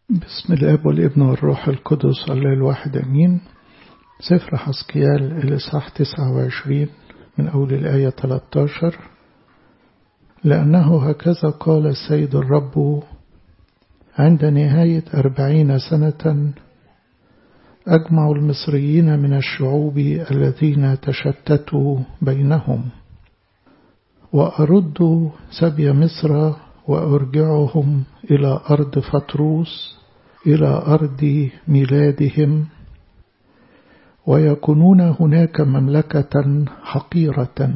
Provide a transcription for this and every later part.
بسم الاب والابن والروح القدس الله الواحد امين سفر حسكيال الاصحاح 29 من اول الايه 13 لانه هكذا قال السيد الرب عند نهايه أربعين سنه اجمع المصريين من الشعوب الذين تشتتوا بينهم وارد سبي مصر وارجعهم الى ارض فطروس إلى أرض ميلادهم ويكونون هناك مملكة حقيرة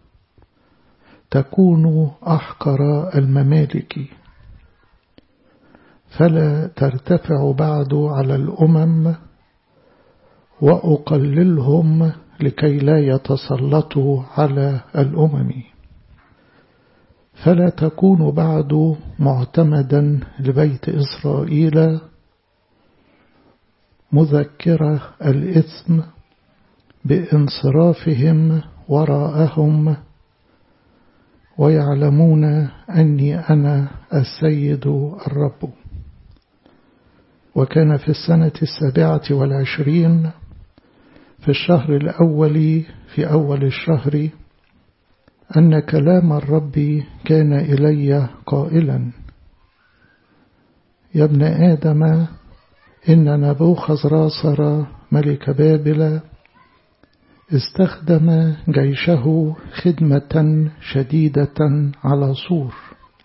تكون أحقر الممالك فلا ترتفع بعد على الأمم وأقللهم لكي لا يتسلطوا على الأمم فلا تكون بعد معتمدا لبيت إسرائيل مذكرة الإثم بانصرافهم وراءهم ويعلمون أني أنا السيد الرب وكان في السنة السابعة والعشرين في الشهر الأول في أول الشهر أن كلام الرب كان إلي قائلا يا ابن آدم إن نبوخذ راصر ملك بابل استخدم جيشه خدمة شديدة على سور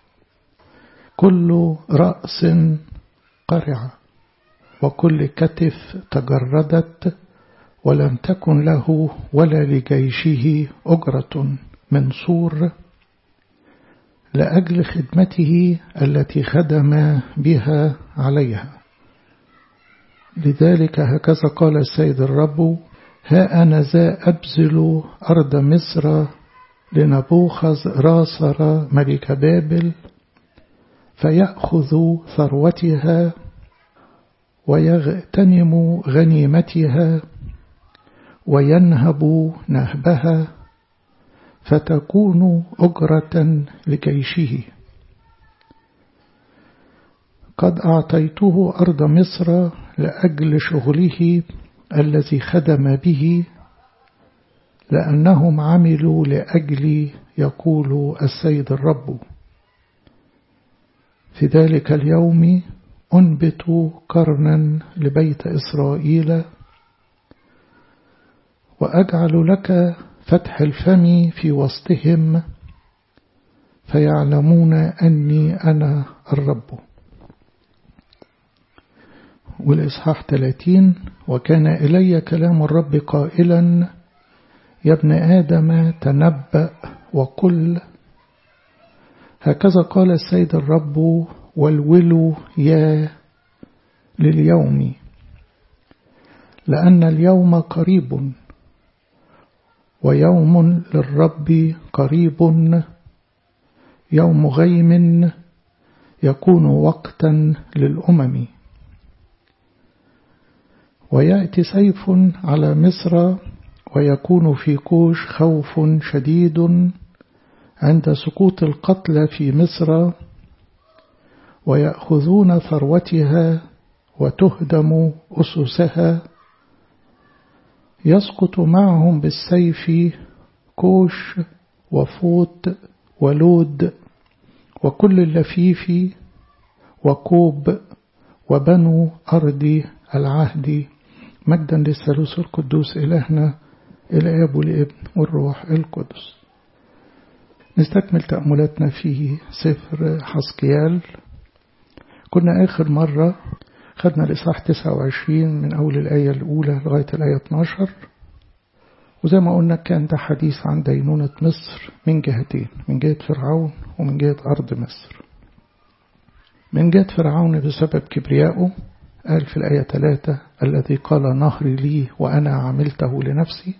كل رأس قرع وكل كتف تجردت ولم تكن له ولا لجيشه أجرة من سور لأجل خدمته التي خدم بها عليها لذلك هكذا قال السيد الرب ها أنا ذا أبذل أرض مصر لنبوخذ راصر ملك بابل فيأخذ ثروتها ويغتنم غنيمتها وينهب نهبها فتكون أجرة لجيشه قد أعطيته أرض مصر لأجل شغله الذي خدم به لأنهم عملوا لأجلي يقول السيد الرب في ذلك اليوم أنبت قرنا لبيت إسرائيل وأجعل لك فتح الفم في وسطهم فيعلمون أني أنا الرب والإصحاح 30 وكان إلي كلام الرب قائلا يا ابن آدم تنبأ وقل هكذا قال السيد الرب والول يا لليوم لأن اليوم قريب ويوم للرب قريب يوم غيم يكون وقتا للأمم ويأتي سيف على مصر ويكون في كوش خوف شديد عند سقوط القتلى في مصر ويأخذون ثروتها وتهدم أسسها يسقط معهم بالسيف كوش وفوت ولود وكل اللفيف وكوب وبنو أرض العهد مجدا للثالوث القدوس إلهنا الآب والابن والروح القدس نستكمل تأملاتنا في سفر حسكيال كنا آخر مرة خدنا الإصحاح 29 من أول الآية الأولى لغاية الآية 12 وزي ما قلنا كان ده حديث عن دينونة مصر من جهتين من جهة فرعون ومن جهة أرض مصر من جهة فرعون بسبب كبريائه قال في الآية 3 الذي قال نهري لي وأنا عملته لنفسي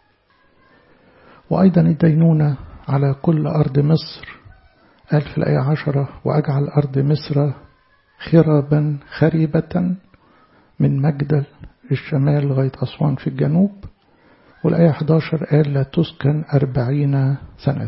وأيضا الدينونة على كل أرض مصر قال في الآية 10 وأجعل أرض مصر خربا خريبة من مجدل الشمال لغاية أسوان في الجنوب والآية 11 قال لا تسكن أربعين سنة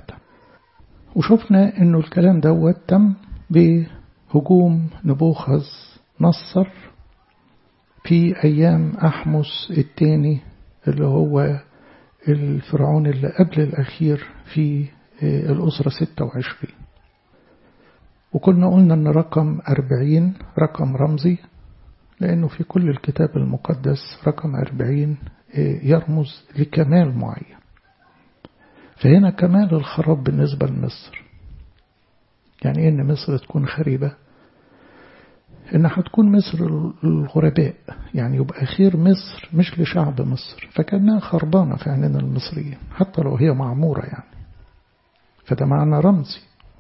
وشفنا أنه الكلام دوت تم بهجوم نبوخذ نصر في أيام أحمس الثاني اللي هو الفرعون اللي قبل الأخير في الأسرة 26 وكنا قلنا أن رقم 40 رقم رمزي لأنه في كل الكتاب المقدس رقم 40 يرمز لكمال معين فهنا كمال الخراب بالنسبة لمصر يعني إيه إن مصر تكون خريبة إن هتكون مصر الغرباء يعني يبقى خير مصر مش لشعب مصر فكأنها خربانة في عينين المصريين حتى لو هي معمورة يعني فده معنى رمزي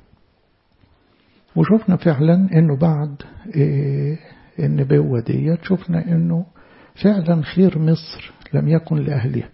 وشفنا فعلا إنه بعد إيه النبوة ديت شفنا إنه فعلا خير مصر لم يكن لأهلها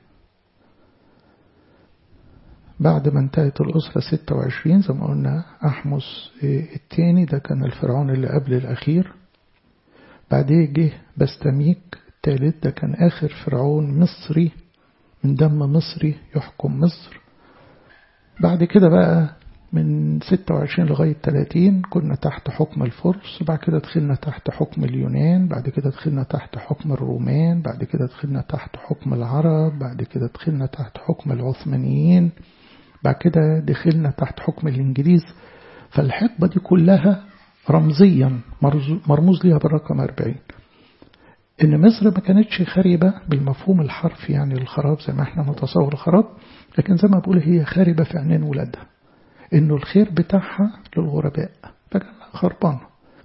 بعد ما انتهت الأسرة 26 زي ما قلنا أحمس الثاني ده كان الفرعون اللي قبل الأخير بعديه جه بستميك الثالث ده كان آخر فرعون مصري من دم مصري يحكم مصر بعد كده بقى من 26 لغاية 30 كنا تحت حكم الفرس بعد كده دخلنا تحت حكم اليونان بعد كده دخلنا تحت حكم الرومان بعد كده دخلنا تحت حكم العرب بعد كده دخلنا تحت حكم العثمانيين بعد كده دخلنا تحت حكم الإنجليز فالحقبة دي كلها رمزيا مرموز ليها بالرقم 40 إن مصر ما كانتش خربة بالمفهوم الحرفي يعني الخراب زي ما احنا نتصور الخراب لكن زي ما بقول هي خاربة في عينين ولادها إنه الخير بتاعها للغرباء فكانها خربانة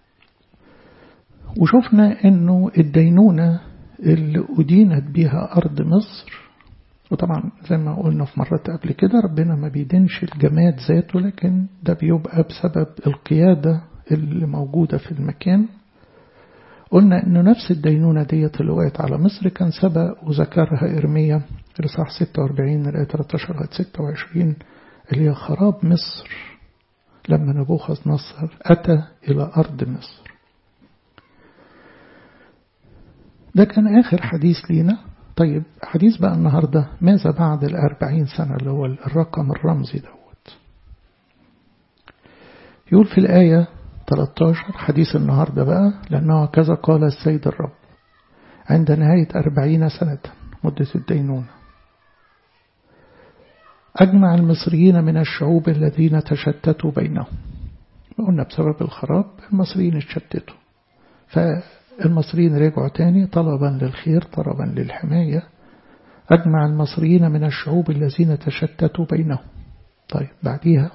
وشفنا إنه الدينونة اللي أدينت بها أرض مصر وطبعا زي ما قلنا في مرات قبل كده ربنا ما بيدينش الجماد ذاته لكن ده بيبقى بسبب القيادة اللي موجودة في المكان قلنا انه نفس الدينونة ديت اللي وقعت على مصر كان سبق وذكرها إرميا الإصحاح 46 الآية 13 لغاية 26 اللي هي خراب مصر لما نبوخذ نصر أتى إلى أرض مصر ده كان آخر حديث لينا طيب حديث بقى النهاردة ماذا بعد الأربعين سنة اللي هو الرقم الرمزي دوت يقول في الآية 13 حديث النهاردة بقى لأنه كذا قال السيد الرب عند نهاية أربعين سنة مدة الدينونة أجمع المصريين من الشعوب الذين تشتتوا بينهم قلنا بسبب الخراب المصريين اتشتتوا فالمصريين رجعوا تاني طلبا للخير طلبا للحماية أجمع المصريين من الشعوب الذين تشتتوا بينهم طيب بعديها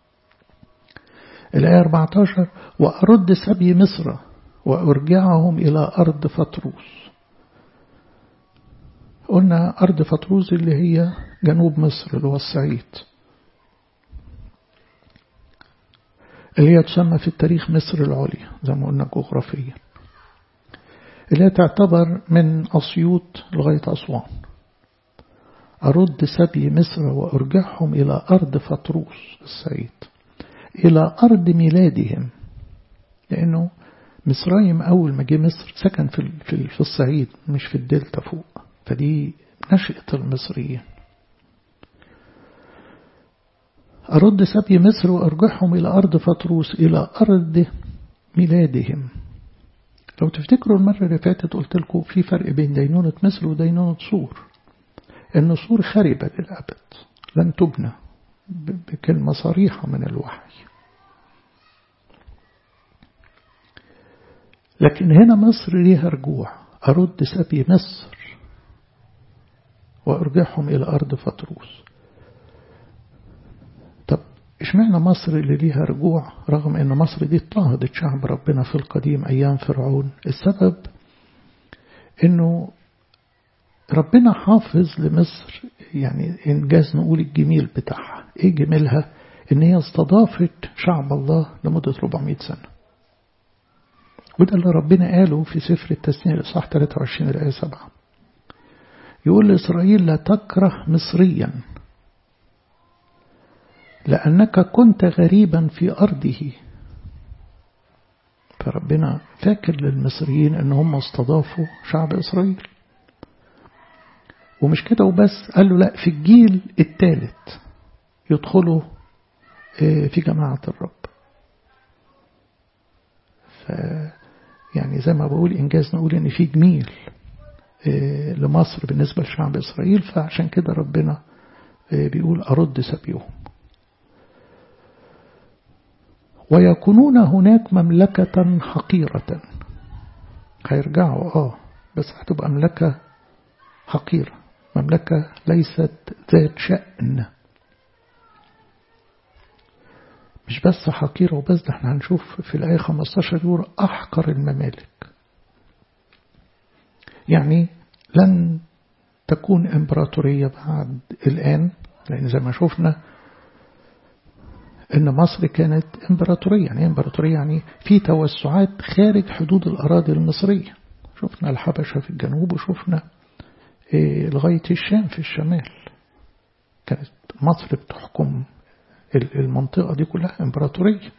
الآية 14 وأرد سبي مصر وأرجعهم إلى أرض فطروس قلنا أرض فطروس اللي هي جنوب مصر اللي هو الصعيد اللي هي تسمى في التاريخ مصر العليا زي ما قلنا جغرافيا اللي هي تعتبر من أسيوط لغاية أسوان أرد سبي مصر وأرجعهم إلى أرض فطروس الصعيد إلى أرض ميلادهم لأنه مصرايم أول ما جه مصر سكن في في الصعيد مش في الدلتا فوق فدي نشأة المصريين أرد سبي مصر وأرجعهم إلى أرض فطروس إلى أرض ميلادهم لو تفتكروا المرة اللي فاتت قلت لكم في فرق بين دينونة مصر ودينونة صور إن صور خربة للأبد لن تبنى بكلمة صريحة من الوحي لكن هنا مصر ليها رجوع أرد سبي مصر وأرجعهم إلى أرض فطروس طب إشمعنى مصر اللي ليها رجوع رغم أن مصر دي اضطهدت شعب ربنا في القديم أيام فرعون السبب أنه ربنا حافظ لمصر يعني إنجاز نقول الجميل بتاعها إيه جميلها إن هي استضافت شعب الله لمدة 400 سنة وده اللي ربنا قاله في سفر التثنية الإصحاح 23 الآية 7 يقول لإسرائيل لا تكره مصريا لأنك كنت غريبا في أرضه فربنا فاكر للمصريين أن هم استضافوا شعب إسرائيل ومش كده وبس قال له لا في الجيل الثالث يدخلوا في جماعة الرب ف يعني يعني زي ما بقول إنجاز نقول إن في جميل لمصر بالنسبة لشعب إسرائيل فعشان كده ربنا بيقول أرد سبيهم ويكونون هناك مملكة حقيرة هيرجعوا آه بس هتبقى مملكة حقيرة مملكة ليست ذات شأن مش بس حقيرة وبس ده احنا هنشوف في الآية 15 يقول أحقر الممالك يعني لن تكون إمبراطورية بعد الآن لأن زي ما شفنا إن مصر كانت إمبراطورية يعني إمبراطورية يعني في توسعات خارج حدود الأراضي المصرية شفنا الحبشة في الجنوب وشفنا إيه لغاية الشام في الشمال كانت مصر بتحكم المنطقة دي كلها إمبراطورية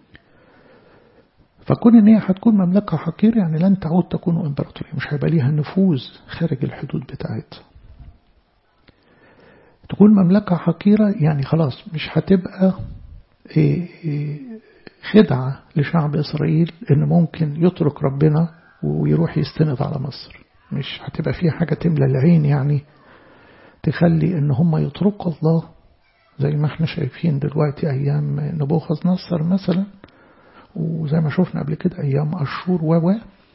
فكون إن هي هتكون مملكة حقيرة يعني لن تعود تكون إمبراطورية مش هيبقى ليها نفوذ خارج الحدود بتاعتها تكون مملكة حقيرة يعني خلاص مش هتبقى خدعة لشعب إسرائيل إن ممكن يترك ربنا ويروح يستند على مصر مش هتبقى فيها حاجة تملى العين يعني تخلي إن هم يتركوا الله زي ما احنا شايفين دلوقتي أيام نبوخذ نصر مثلا وزي ما شفنا قبل كده أيام أشور و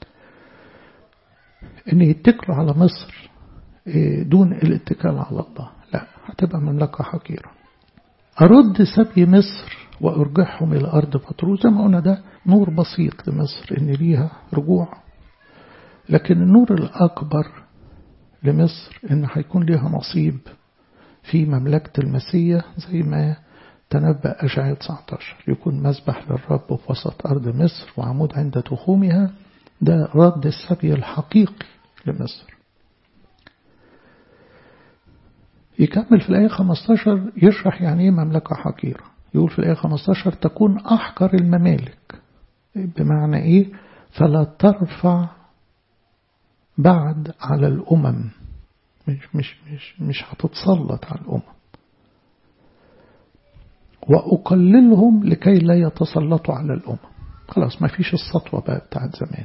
إن يتكلوا على مصر دون الاتكال على الله لا هتبقى مملكة حقيرة أرد سبي مصر وأرجعهم إلى أرض بطروس زي ما قلنا ده نور بسيط لمصر إن ليها رجوع لكن النور الأكبر لمصر إن هيكون ليها نصيب في مملكة المسيح زي ما تنبأ أشعياء 19 يكون مسبح للرب في وسط أرض مصر وعمود عند تخومها ده رد السبي الحقيقي لمصر يكمل في الآية 15 يشرح يعني إيه مملكة حقيرة يقول في الآية 15 تكون أحقر الممالك بمعنى إيه فلا ترفع بعد على الأمم مش مش مش مش هتتسلط على الأمم وأقللهم لكي لا يتسلطوا على الأمم خلاص ما فيش السطوة بقى بتاعت زمان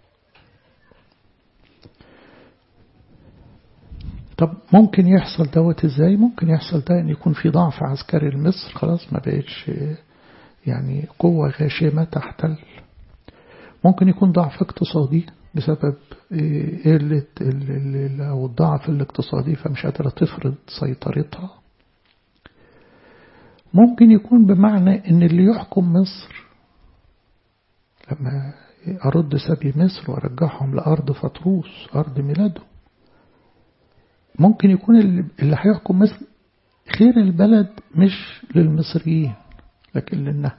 طب ممكن يحصل دوت ازاي ممكن يحصل ده ان يكون في ضعف عسكري لمصر خلاص ما بقتش يعني قوة غاشمة تحتل ممكن يكون ضعف اقتصادي بسبب قلة أو الضعف الاقتصادي فمش قادرة تفرض سيطرتها ممكن يكون بمعنى ان اللي يحكم مصر لما أرد سبي مصر وأرجعهم لأرض فطروس أرض ميلادهم ممكن يكون اللي هيحكم مصر خير البلد مش للمصريين لكن للنهب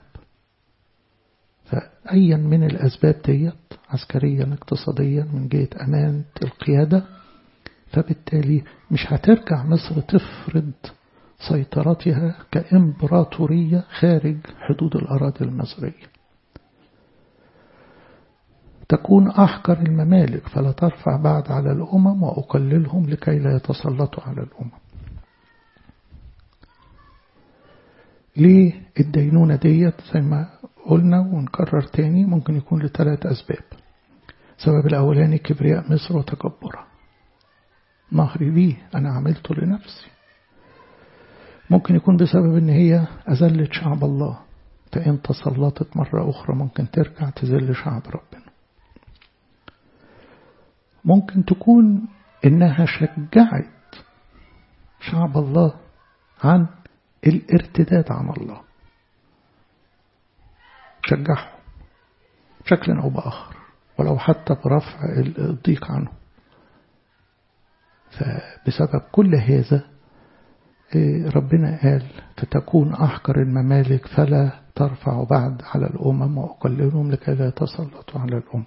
فأيا من الأسباب ديت عسكريا اقتصاديا من جهة أمانة القيادة فبالتالي مش هترجع مصر تفرض سيطرتها كإمبراطورية خارج حدود الأراضي المصرية تكون أحقر الممالك فلا ترفع بعد على الأمم وأقللهم لكي لا يتسلطوا على الأمم ليه الدينونة ديت زي ما قلنا ونكرر تاني ممكن يكون لثلاث أسباب السبب الأولاني كبرياء مصر وتكبرها نهري ليه أنا عملته لنفسي ممكن يكون بسبب ان هي أذلت شعب الله فإن تسلطت مرة أخرى ممكن ترجع تذل شعب ربنا ممكن تكون إنها شجعت شعب الله عن الارتداد عن الله شجعهم بشكل أو بآخر ولو حتى برفع الضيق عنه فبسبب كل هذا ربنا قال فتكون أحقر الممالك فلا ترفع بعد على الأمم وأقللهم لكي لا يتسلطوا على الأمم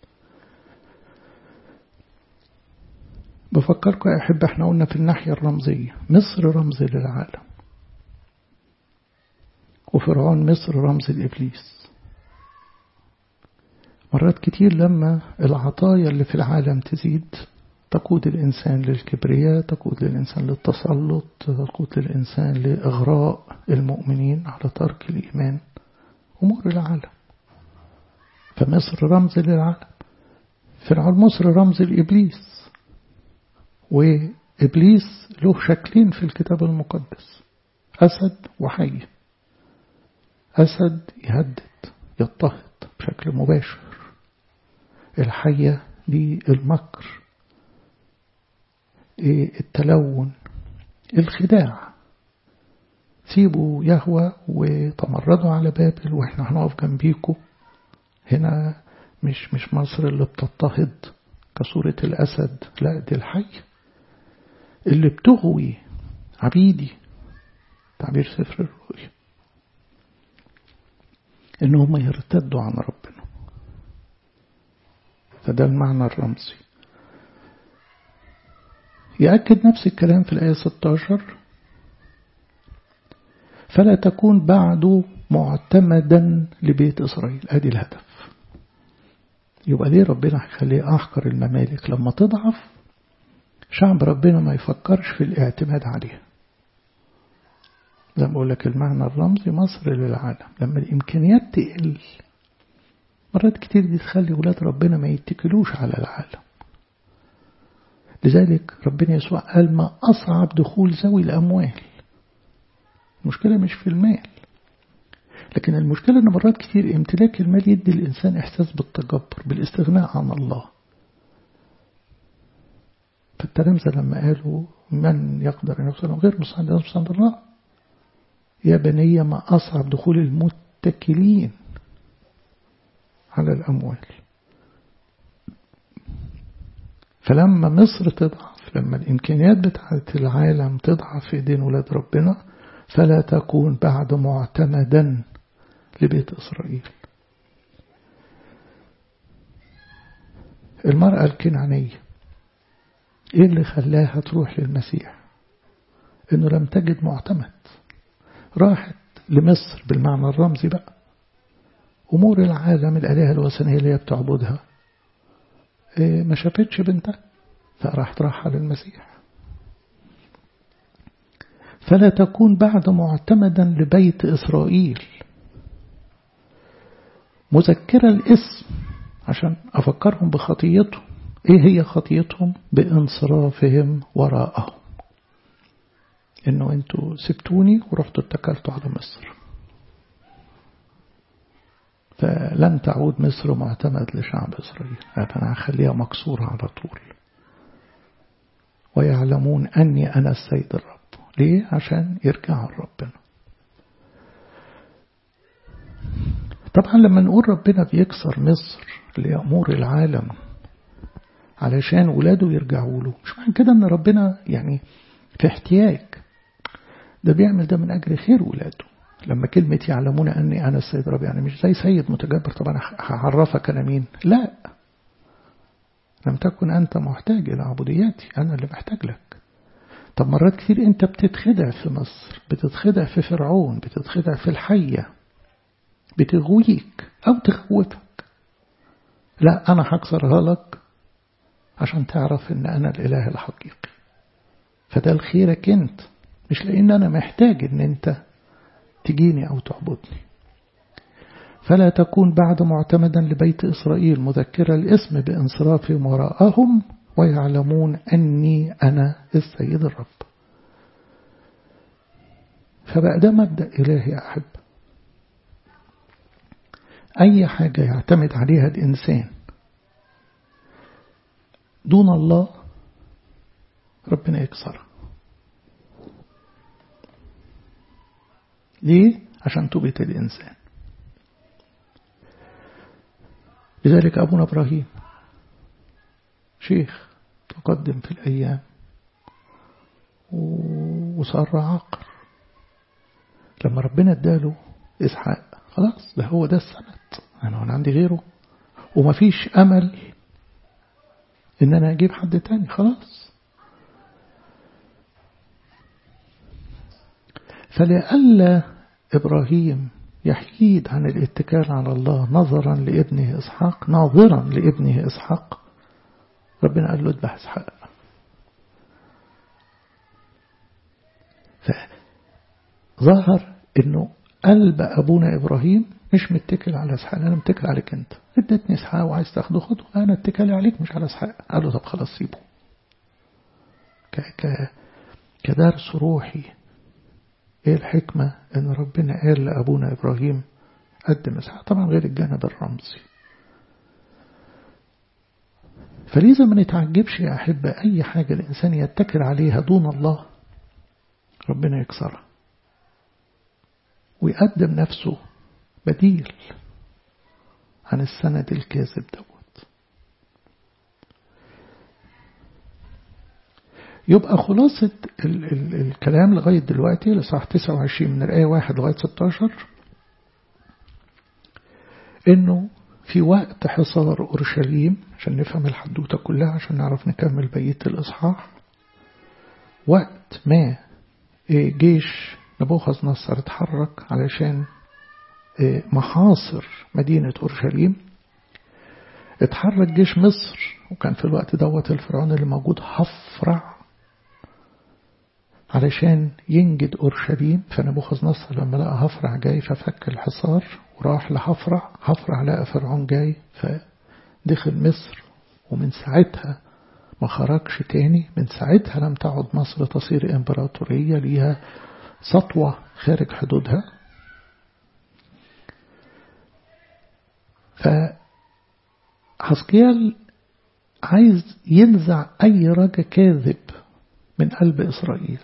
بفكركم يا أحب احنا قلنا في الناحية الرمزية مصر رمز للعالم وفرعون مصر رمز لإبليس مرات كتير لما العطايا اللي في العالم تزيد تقود الإنسان للكبرياء تقود الإنسان للتسلط تقود الإنسان لإغراء المؤمنين على ترك الإيمان أمور العالم فمصر رمز للعالم فرعون مصر رمز الإبليس وإبليس له شكلين في الكتاب المقدس أسد وحي أسد يهدد يضطهد بشكل مباشر الحية دي المكر التلون الخداع سيبوا يهوى وتمردوا على بابل واحنا هنقف جنبيكم هنا مش مش مصر اللي بتضطهد كصورة الأسد لا دي الحي اللي بتغوي عبيدي تعبير سفر الرؤيا إن هم يرتدوا عن ربنا فده المعنى الرمزي يأكد نفس الكلام في الآية 16 فلا تكون بعد معتمدا لبيت إسرائيل أدي الهدف يبقى ليه ربنا هيخليه أحقر الممالك لما تضعف شعب ربنا ما يفكرش في الاعتماد عليها زي ما بقول لك المعنى الرمزي مصر للعالم لما الإمكانيات تقل مرات كتير دي تخلي ولاد ربنا ما يتكلوش على العالم لذلك ربنا يسوع قال ما أصعب دخول ذوي الأموال المشكلة مش في المال لكن المشكلة أن مرات كتير امتلاك المال يدي الإنسان إحساس بالتجبر بالاستغناء عن الله فالتلامذة لما قالوا من يقدر أن يوصل غير مستعد عند الله يا بني ما أصعب دخول المتكلين على الأموال فلما مصر تضعف لما الإمكانيات بتاعت العالم تضعف في ايدين ولاد ربنا فلا تكون بعد معتمدا لبيت إسرائيل المرأة الكنعانية إيه اللي خلاها تروح للمسيح إنه لم تجد معتمد راحت لمصر بالمعنى الرمزي بقى أمور العالم الآلهة الوثنية اللي هي بتعبدها إيه ما شافتش بنتها فراحت راحة للمسيح فلا تكون بعد معتمدا لبيت إسرائيل مذكرة الاسم عشان أفكرهم بخطيتهم إيه هي خطيتهم بانصرافهم وراءهم إنه أنتوا سبتوني ورحتوا اتكلتوا على مصر فلن تعود مصر معتمد لشعب إسرائيل أنا هخليها مكسورة على طول ويعلمون أني أنا السيد الرب ليه؟ عشان يرجعوا لربنا طبعا لما نقول ربنا بيكسر مصر لأمور العالم علشان ولاده يرجعوا له مش معنى كده ان ربنا يعني في احتياج ده بيعمل ده من أجل خير ولاده لما كلمة يعلمون أني أنا السيد رب يعني مش زي سيد متجبر طبعا هعرفك أنا مين لا لم تكن أنت محتاج إلى عبودياتي أنا اللي محتاج لك طب مرات كتير أنت بتتخدع في مصر بتتخدع في فرعون بتتخدع في الحية بتغويك أو تخوفك لا أنا هكسرها لك عشان تعرف أن أنا الإله الحقيقي فده الخيرك أنت مش لأن أنا محتاج أن أنت تجيني أو تعبدني فلا تكون بعد معتمدا لبيت إسرائيل مذكرة الاسم بانصرافهم وراءهم ويعلمون أني أنا السيد الرب فبقى ده مبدأ إلهي أحب أي حاجة يعتمد عليها الإنسان دون الله ربنا يكسرها ليه؟ عشان توبة الإنسان لذلك أبونا إبراهيم شيخ تقدم في الأيام وصار عاقر لما ربنا اداله إسحاق خلاص ده هو ده السند أنا أنا عندي غيره ومفيش أمل إن أنا أجيب حد تاني خلاص فلئلا إبراهيم يحيد عن الاتكال على الله نظرا لابنه إسحاق ناظرا لابنه إسحاق ربنا قال له اذبح إسحاق فظهر أنه قلب أبونا إبراهيم مش متكل على اسحاق أنا متكل عليك أنت اديتني اسحاق وعايز تاخده خده أنا اتكالي عليك مش على اسحاق قال له طب خلاص سيبه ك ك كدرس روحي ايه الحكمة ان ربنا قال لأبونا إبراهيم قدم اسحاق طبعا غير الجانب الرمزي فلذا ما نتعجبش يا أحبة أي حاجة الإنسان يتكل عليها دون الله ربنا يكسرها ويقدم نفسه بديل عن السند الكاذب دوت يبقى خلاصة ال ال الكلام لغاية دلوقتي لصح 29 من الآية 1 لغاية 16 إنه في وقت حصار أورشليم عشان نفهم الحدوتة كلها عشان نعرف نكمل بقية الإصحاح وقت ما جيش نبوخذ نصر اتحرك علشان محاصر مدينة أورشليم اتحرك جيش مصر وكان في الوقت دوت الفرعون اللي موجود هفرع علشان ينجد أورشليم فنبوخذ نصر لما لقى هفرع جاي ففك الحصار وراح لهفرع هفرع لقى فرعون جاي فدخل مصر ومن ساعتها ما خرجش تاني من ساعتها لم تعد مصر تصير إمبراطورية ليها سطوة خارج حدودها فحسقيال عايز ينزع أي رجا كاذب من قلب إسرائيل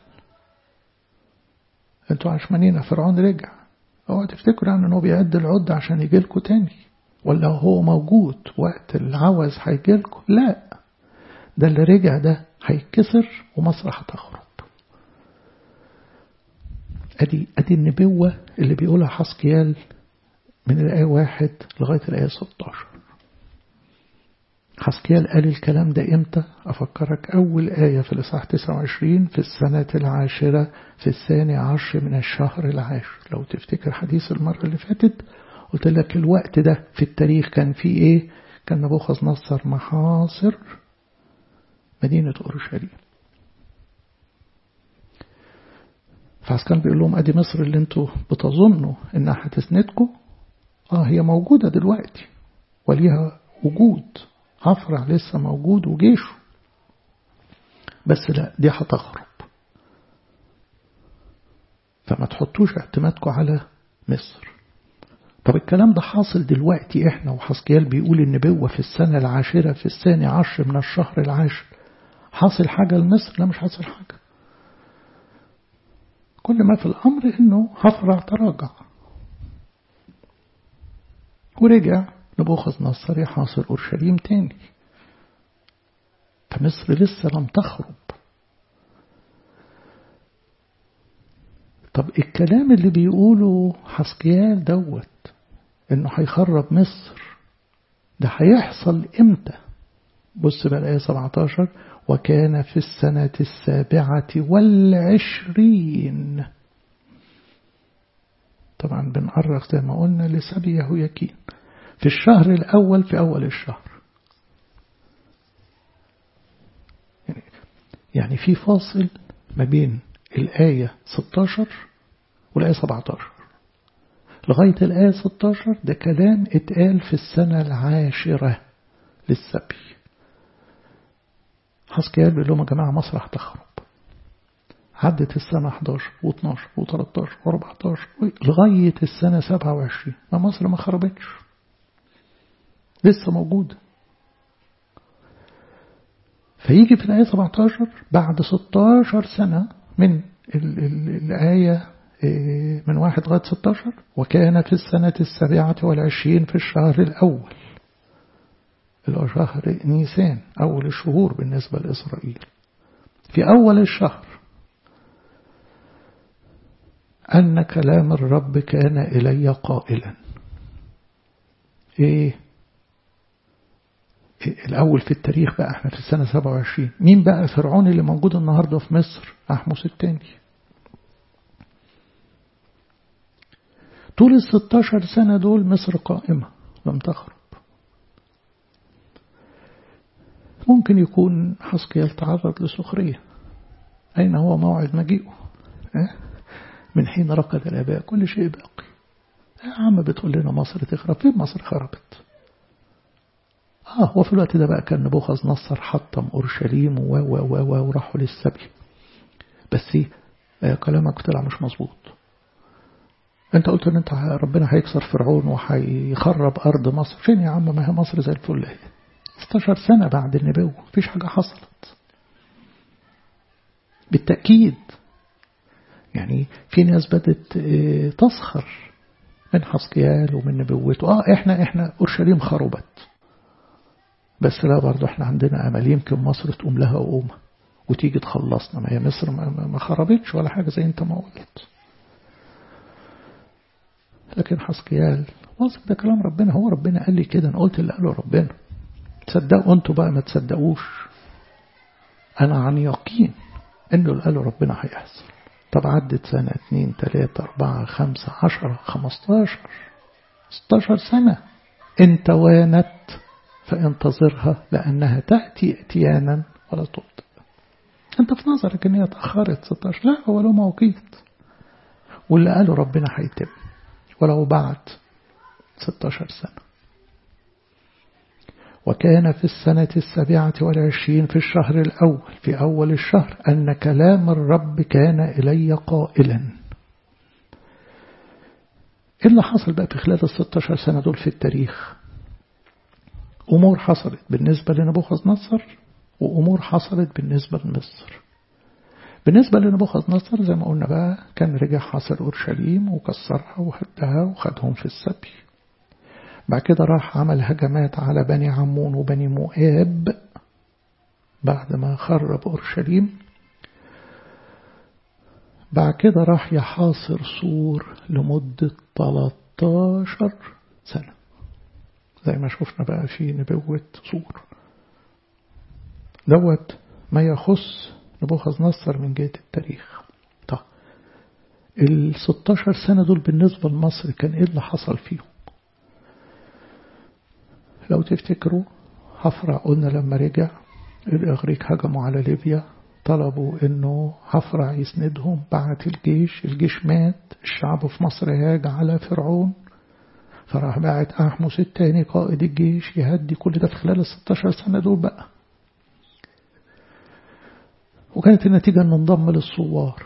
انتوا عشمانين فرعون رجع اوعى تفتكروا يعني انه بيعد العد عشان يجي لكم تاني ولا هو موجود وقت العوز هيجي لكم لا ده اللي رجع ده هيتكسر ومصر هتخرب ادي ادي النبوة اللي بيقولها حسقيال من الآية واحد لغاية الآية 16 حسقيال قال الكلام ده امتى أفكرك أول آية في الإصحاح 29 في السنة العاشرة في الثاني عشر من الشهر العاشر لو تفتكر حديث المرة اللي فاتت قلت لك الوقت ده في التاريخ كان فيه ايه كان نبوخذ نصر محاصر مدينة أورشليم فعسكان بيقول لهم ادي مصر اللي انتوا بتظنوا انها هتسندكم اه هي موجودة دلوقتي وليها وجود هفرع لسه موجود وجيشه بس لا دي هتخرب فما تحطوش اعتمادكم على مصر طب الكلام ده حاصل دلوقتي احنا وحسكيال بيقول النبوة في السنة العاشرة في الثاني عشر من الشهر العاشر حاصل حاجة لمصر لا مش حاصل حاجة كل ما في الأمر إنه هفرع تراجع ورجع نبوخذ نصر يحاصر أورشليم تاني فمصر لسه لم تخرب طب الكلام اللي بيقوله حسقيال دوت انه هيخرب مصر ده هيحصل امتى بص بقى الآية 17 وكان في السنة السابعة والعشرين طبعا بنقرق زي ما قلنا لسبي يهوياكين في الشهر الأول في أول الشهر يعني, يعني في فاصل ما بين الآية 16 والآية 17 لغاية الآية 16 ده كلام اتقال في السنة العاشرة للسبي حسكيال بيقول لهم يا جماعة مصر هتخرب عدت السنة 11 و12 و13 و14 لغاية السنة 27 ما مصر ما خربتش لسه موجودة فيجي في الآية 17 بعد 16 سنة من ال ال الآية من واحد لغاية 16 وكان في السنة السابعة والعشرين في الشهر الأول اللي هو شهر نيسان أول الشهور بالنسبة لإسرائيل في أول الشهر أن كلام الرب كان إلي قائلا إيه الأول في التاريخ بقى احنا في السنة 27 مين بقى فرعون اللي موجود النهاردة في مصر أحمس الثاني طول ال 16 سنة دول مصر قائمة لم تخرب ممكن يكون حسقيال تعرض لسخرية أين هو موعد مجيئه من حين رقد الآباء كل شيء باقي يا عم بتقول لنا مصر تخرب فين مصر خربت اه وفي الوقت ده بقى كان نبوخذ نصر حطم اورشليم و و و وراحوا للسبي بس ايه كلامك طلع مش مظبوط انت قلت ان انت ربنا هيكسر فرعون وهيخرب ارض مصر فين يا عم ما هي مصر زي الفل 16 سنة بعد النبوة مفيش حاجة حصلت بالتأكيد يعني في ناس بدت تسخر من حسقيال ومن نبوته اه احنا احنا اورشليم خربت بس لا برضه احنا عندنا امل يمكن مصر تقوم لها قومه وتيجي تخلصنا ما هي مصر ما خربتش ولا حاجه زي انت ما قلت لكن حسقيال واثق ده كلام ربنا هو ربنا قال لي كده انا قلت اللي قاله ربنا تصدقوا انتوا بقى ما تصدقوش انا عن يقين انه اللي قاله ربنا هيحصل طب عدت سنة اتنين تلاتة اربعة خمسة عشرة خمستاشر ستاشر سنة ان توانت فانتظرها لأنها تأتي اتيانا ولا تبطئ انت في نظرك ان هي اتأخرت 16 لا هو له موقيت واللي قاله ربنا هيتم ولو بعد 16 سنة وكان في السنة السابعة والعشرين في الشهر الأول في أول الشهر أن كلام الرب كان إلي قائلا إيه اللي حصل بقى في خلال الستاشر سنة دول في التاريخ أمور حصلت بالنسبة لنبوخذ نصر وأمور حصلت بالنسبة لمصر بالنسبة لنبوخذ نصر زي ما قلنا بقى كان رجع حاصر أورشليم وكسرها وهدها وخدهم في السبي بعد كده راح عمل هجمات على بني عمون وبني مؤاب بعد ما خرب أورشليم بعد كده راح يحاصر سور لمدة 13 سنة زي ما شفنا بقى في نبوة سور دوت ما يخص نبوخذ نصر من جهة التاريخ طب ال 16 سنة دول بالنسبة لمصر كان ايه اللي حصل فيهم لو تفتكروا حفرة قلنا لما رجع الإغريق هجموا على ليبيا طلبوا انه حفرة يسندهم بعت الجيش الجيش مات الشعب في مصر هاج على فرعون فراح باعت أحمس الثاني قائد الجيش يهدي كل ده في خلال ال 16 سنة دول بقى وكانت النتيجة أنه انضم للثوار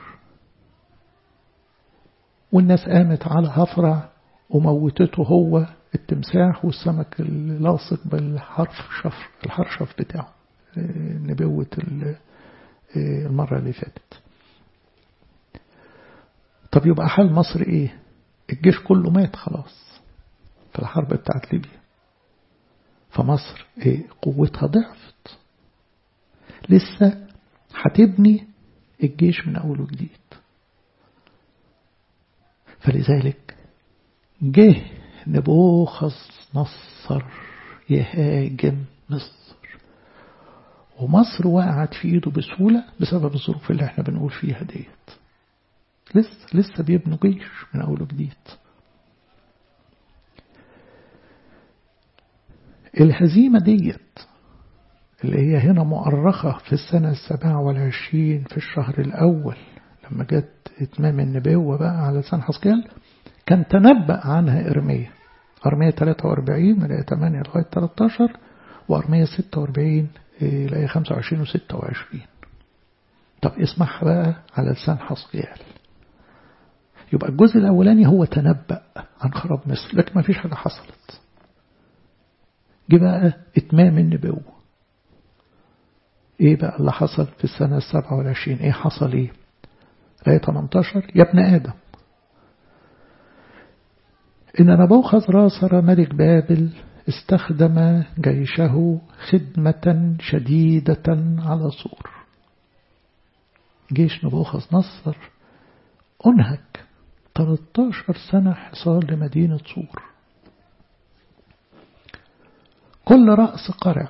والناس قامت على هفرع وموتته هو التمساح والسمك اللاصق بالحرف شفر الحرشف بتاعه نبوة المرة اللي فاتت طب يبقى حال مصر ايه الجيش كله مات خلاص في الحرب بتاعت ليبيا فمصر ايه قوتها ضعفت لسه هتبني الجيش من أول وجديد فلذلك جه نبوخذ نصر يهاجم مصر ومصر وقعت في ايده بسهولة بسبب الظروف اللي احنا بنقول فيها ديت لسه لسه بيبنوا جيش من أول وجديد الهزيمة ديت اللي هي هنا مؤرخة في السنة السابعة والعشرين في الشهر الأول لما جت إتمام النبوة بقى على لسان حسكيال كان تنبأ عنها إرمية أرمية 43 من آية 8 لغاية 13 وأرمية 46 لآية 25 و 26 طب اسمعها بقى على لسان حسقيال يبقى الجزء الأولاني هو تنبأ عن خراب مصر لكن ما فيش حاجة حصلت جه بقى إتمام النبوة إيه بقى اللي حصل في السنة السابعة والعشرين إيه حصل إيه آية 18 يا ابن آدم إن نبوخذ راسر ملك بابل استخدم جيشه خدمة شديدة على صور جيش نبوخذ نصر أنهك 13 سنة حصار لمدينة صور كل رأس قرع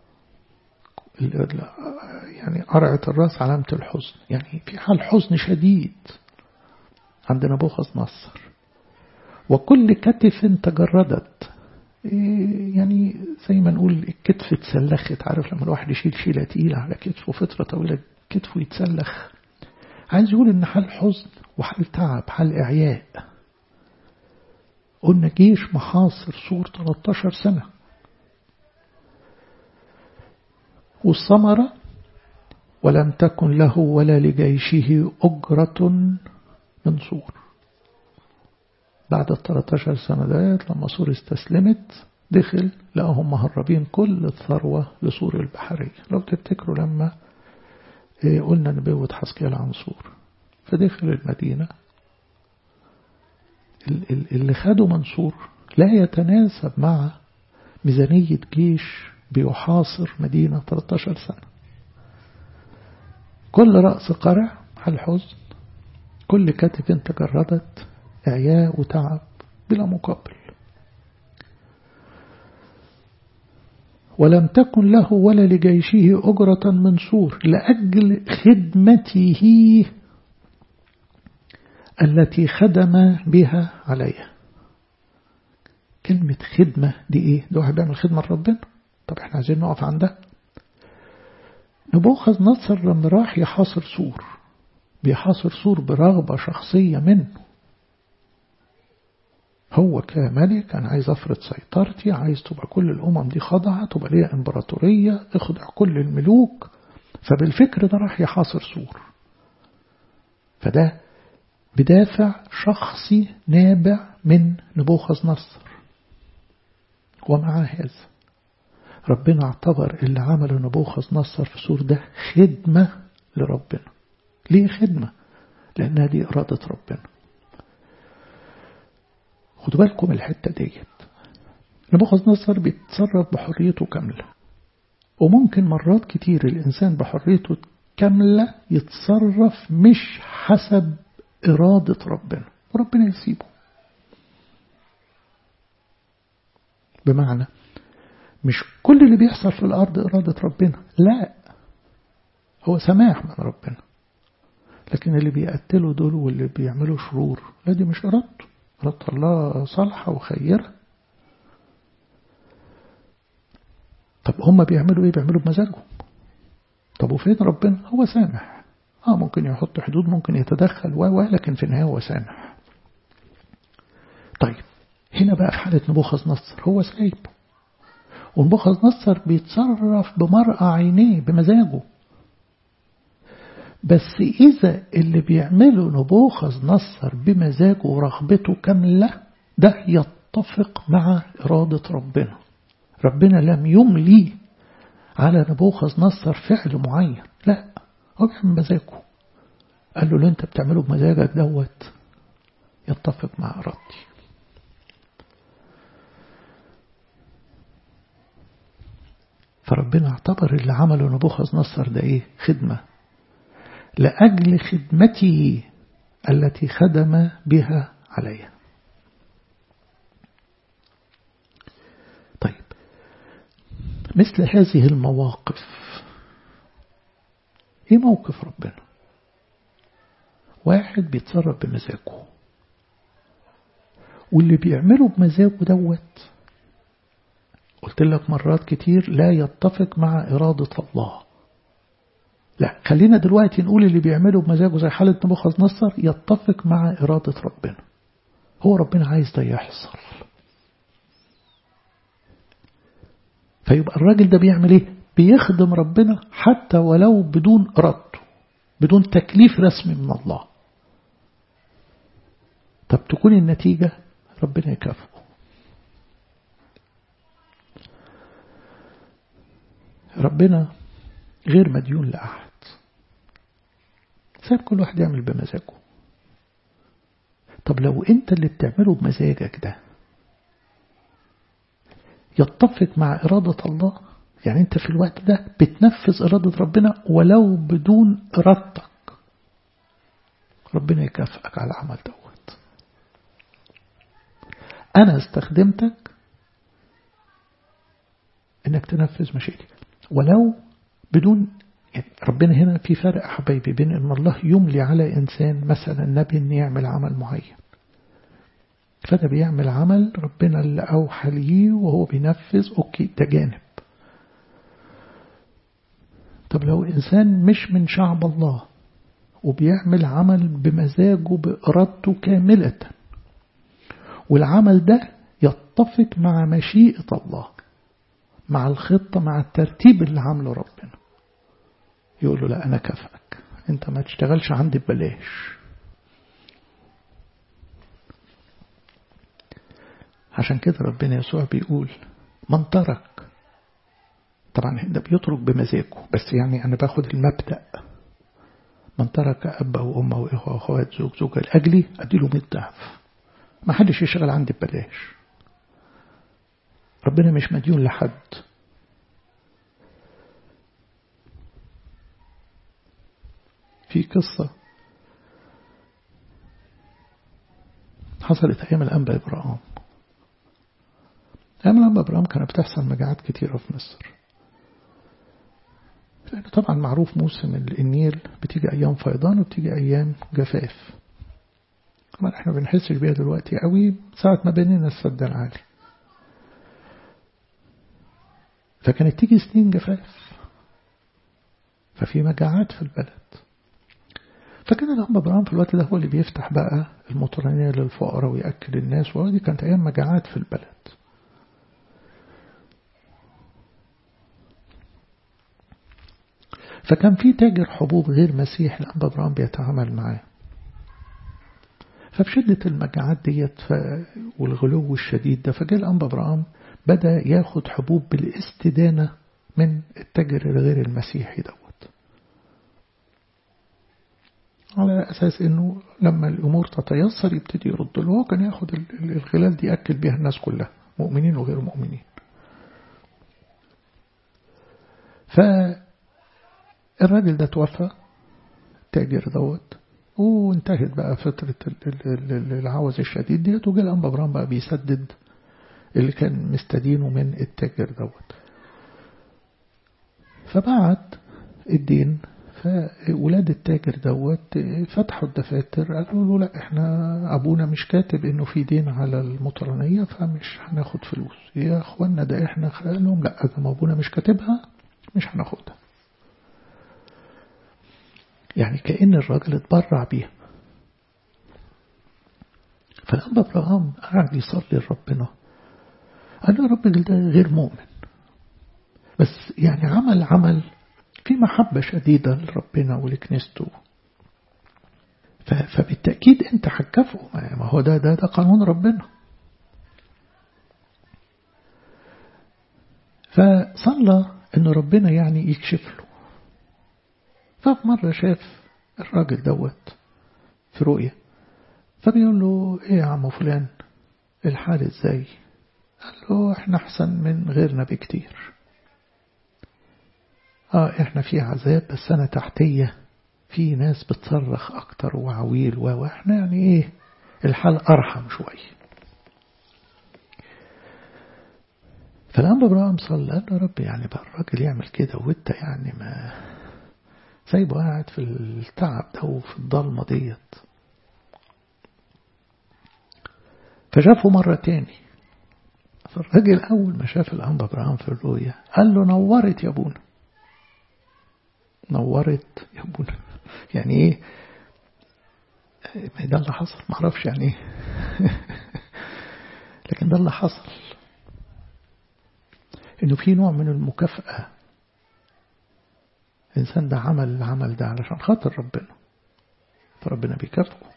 يعني قرعة الرأس علامة الحزن يعني في حال حزن شديد عند نبوخذ نصر وكل كتف تجردت يعني زي ما نقول الكتف اتسلخت عارف لما الواحد يشيل شيلة تقيلة على كتفه فترة طويلة كتفه يتسلخ عايز يقول ان حال حزن وحال تعب حال إعياء قلنا جيش محاصر سور 13 سنة والثمرة ولم تكن له ولا لجيشه أجرة من سور بعد ال 13 سنة ديت لما سور استسلمت دخل لقاهم مهربين كل الثروة لسور البحرية لو تفتكروا لما قلنا نبوة حسكيال عن سور فدخل المدينة اللي خده منصور لا يتناسب مع ميزانية جيش بيحاصر مدينة 13 سنة كل رأس قرع الحزن كل كتف تجردت إعياء وتعب بلا مقابل ولم تكن له ولا لجيشه أجرة من سور لأجل خدمته التي خدم بها عليها كلمة خدمة دي ايه ده واحد بيعمل خدمة لربنا طب احنا عايزين نقف عندها نبوخذ نصر لما راح يحاصر سور بيحاصر سور برغبة شخصية منه هو كملك أنا عايز أفرض سيطرتي عايز تبقى كل الأمم دي خاضعة تبقى ليها إمبراطورية اخضع كل الملوك فبالفكر ده راح يحاصر سور فده بدافع شخصي نابع من نبوخذ نصر ومع هذا ربنا اعتبر اللي عمله نبوخذ نصر في سور ده خدمة لربنا ليه خدمة؟ لأنها دي إرادة ربنا خدوا بالكم الحتة ديت نبوخذ نصر بيتصرف بحريته كاملة وممكن مرات كتير الإنسان بحريته كاملة يتصرف مش حسب إرادة ربنا وربنا يسيبه بمعنى مش كل اللي بيحصل في الأرض إرادة ربنا لا هو سماح من ربنا لكن اللي بيقتلوا دول واللي بيعملوا شرور لا دي مش إرادته إرادة الله صالحة وخيرة طب هم بيعملوا إيه بيعملوا بمزاجهم طب وفين ربنا هو سامح اه ممكن يحط حدود ممكن يتدخل و لكن في النهاية هو سامح طيب هنا بقى في حالة نبوخذ نصر هو سايب ونبوخذ نصر بيتصرف بمرأة عينيه بمزاجه بس إذا اللي بيعمله نبوخذ نصر بمزاجه ورغبته كاملة ده يتفق مع إرادة ربنا ربنا لم يملي على نبوخذ نصر فعل معين لا هو بيعمل مزاجه قال له اللي انت بتعمله بمزاجك دوت يتفق مع إرادتي فربنا اعتبر اللي عمله نبوخذ نصر ده ايه خدمة لأجل خدمته التي خدم بها عليها طيب مثل هذه المواقف ايه موقف ربنا واحد بيتصرف بمزاجه واللي بيعمله بمزاجه دوت قلت لك مرات كتير لا يتفق مع إرادة الله لا خلينا دلوقتي نقول اللي بيعمله بمزاجه زي حالة نبوخذ نصر يتفق مع إرادة ربنا هو ربنا عايز ده يحصل فيبقى الراجل ده بيعمل ايه بيخدم ربنا حتى ولو بدون إرادته بدون تكليف رسمي من الله طب تكون النتيجة ربنا يكافئه ربنا غير مديون لأحد سيب كل واحد يعمل بمزاجه طب لو انت اللي بتعمله بمزاجك ده يتفق مع إرادة الله يعني انت في الوقت ده بتنفذ إرادة ربنا ولو بدون إرادتك ربنا يكافئك على العمل دوت أنا استخدمتك انك تنفذ مشيئتي ولو بدون يعني ربنا هنا في فرق حبايبي بين ان الله يملي على انسان مثلا نبي ان يعمل عمل معين فده بيعمل عمل ربنا اللي اوحى ليه وهو بينفذ اوكي ده جانب طب لو انسان مش من شعب الله وبيعمل عمل بمزاجه بإرادته كاملة والعمل ده يتفق مع مشيئة الله مع الخطة مع الترتيب اللي عامله ربنا يقول له لا أنا كفأك أنت ما تشتغلش عندي ببلاش عشان كده ربنا يسوع بيقول من ترك طبعا ده بيترك بمزاجه بس يعني أنا باخد المبدأ من ترك أبه وأمه وإخوة وأخوات زوج زوجة لأجلي أديله 100 ضعف ما حدش يشتغل عندي ببلاش ربنا مش مديون لحد في قصة حصلت أيام الأنبا إبراهام أيام الأنبا إبراهام كانت بتحصل مجاعات كتيرة في مصر لأنه طبعا معروف موسم النيل بتيجي أيام فيضان وبتيجي أيام جفاف طبعا احنا ما بنحسش بيها دلوقتي قوي ساعة ما بنينا السد العالي فكانت تيجي سنين جفاف ففي مجاعات في البلد فكان الأنبا إبراهيم في الوقت ده هو اللي بيفتح بقى المطرانية للفقراء ويأكل الناس ودي كانت أيام مجاعات في البلد فكان في تاجر حبوب غير مسيح الأنبا إبراهيم بيتعامل معاه فبشدة المجاعات ديت ف... والغلو الشديد ده فجاء الأنبا إبراهيم بدأ ياخد حبوب بالاستدانة من التاجر الغير المسيحي دوت على أساس أنه لما الأمور تتيسر يبتدي يرد له هو كان ياخد الغلال دي يأكل بيها الناس كلها مؤمنين وغير مؤمنين فالراجل ده توفى التاجر دوت وانتهت بقى فترة العوز الشديد ديت وجاء الأنبا إبراهيم بقى بيسدد اللي كان مستدينه من التاجر دوت فبعت الدين فولاد التاجر دوت فتحوا الدفاتر قالوا له لا احنا ابونا مش كاتب انه في دين على المطرانية فمش هناخد فلوس يا اخوانا ده احنا قال لهم لا اذا ابونا مش كاتبها مش هناخدها يعني كأن الراجل اتبرع بيها فالأنبا إبراهيم قعد يصلي لربنا قال له رب ده غير مؤمن بس يعني عمل عمل في محبة شديدة لربنا ولكنيسته فبالتأكيد أنت هتكافئه ما هو ده ده ده قانون ربنا فصلى أن ربنا يعني يكشف له ففي مرة شاف الراجل دوت في رؤية فبيقول له ايه يا عم فلان الحال ازاي قال له احنا احسن من غيرنا بكتير اه احنا في عذاب بس انا تحتية في ناس بتصرخ اكتر وعويل واحنا يعني ايه الحال ارحم شوية فالأنبا إبراهيم صلى قال له رب يعني بقى الراجل يعمل كده وانت يعني ما سايبه قاعد في التعب ده وفي الضلمة ديت فشافه مرة تاني فالراجل أول ما شاف الأنبا إبراهيم في الرؤيا قال له نورت يا ابونا نورت يا ابونا يعني ايه ده اللي حصل معرفش يعني ايه لكن ده اللي حصل انه في نوع من المكافأة الإنسان ده عمل العمل ده علشان خاطر ربنا فربنا بيكافئه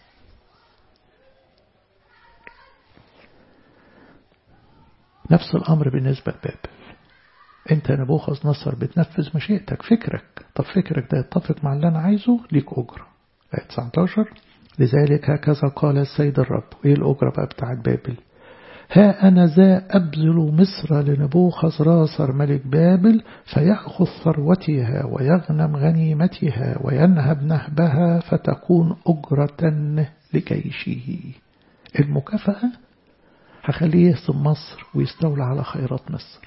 نفس الأمر بالنسبة لبابل أنت نبوخذ نصر بتنفذ مشيئتك فكرك طب فكرك ده يتفق مع اللي أنا عايزه ليك أجرة آية 19 لذلك هكذا قال السيد الرب إيه الأجرة بقى بتاعت بابل ها أنا ذا أبذل مصر لنبوخذ راسر ملك بابل فيأخذ ثروتها ويغنم غنيمتها وينهب نهبها فتكون أجرة لجيشه المكافأة هخليه يهزم مصر ويستولى على خيرات مصر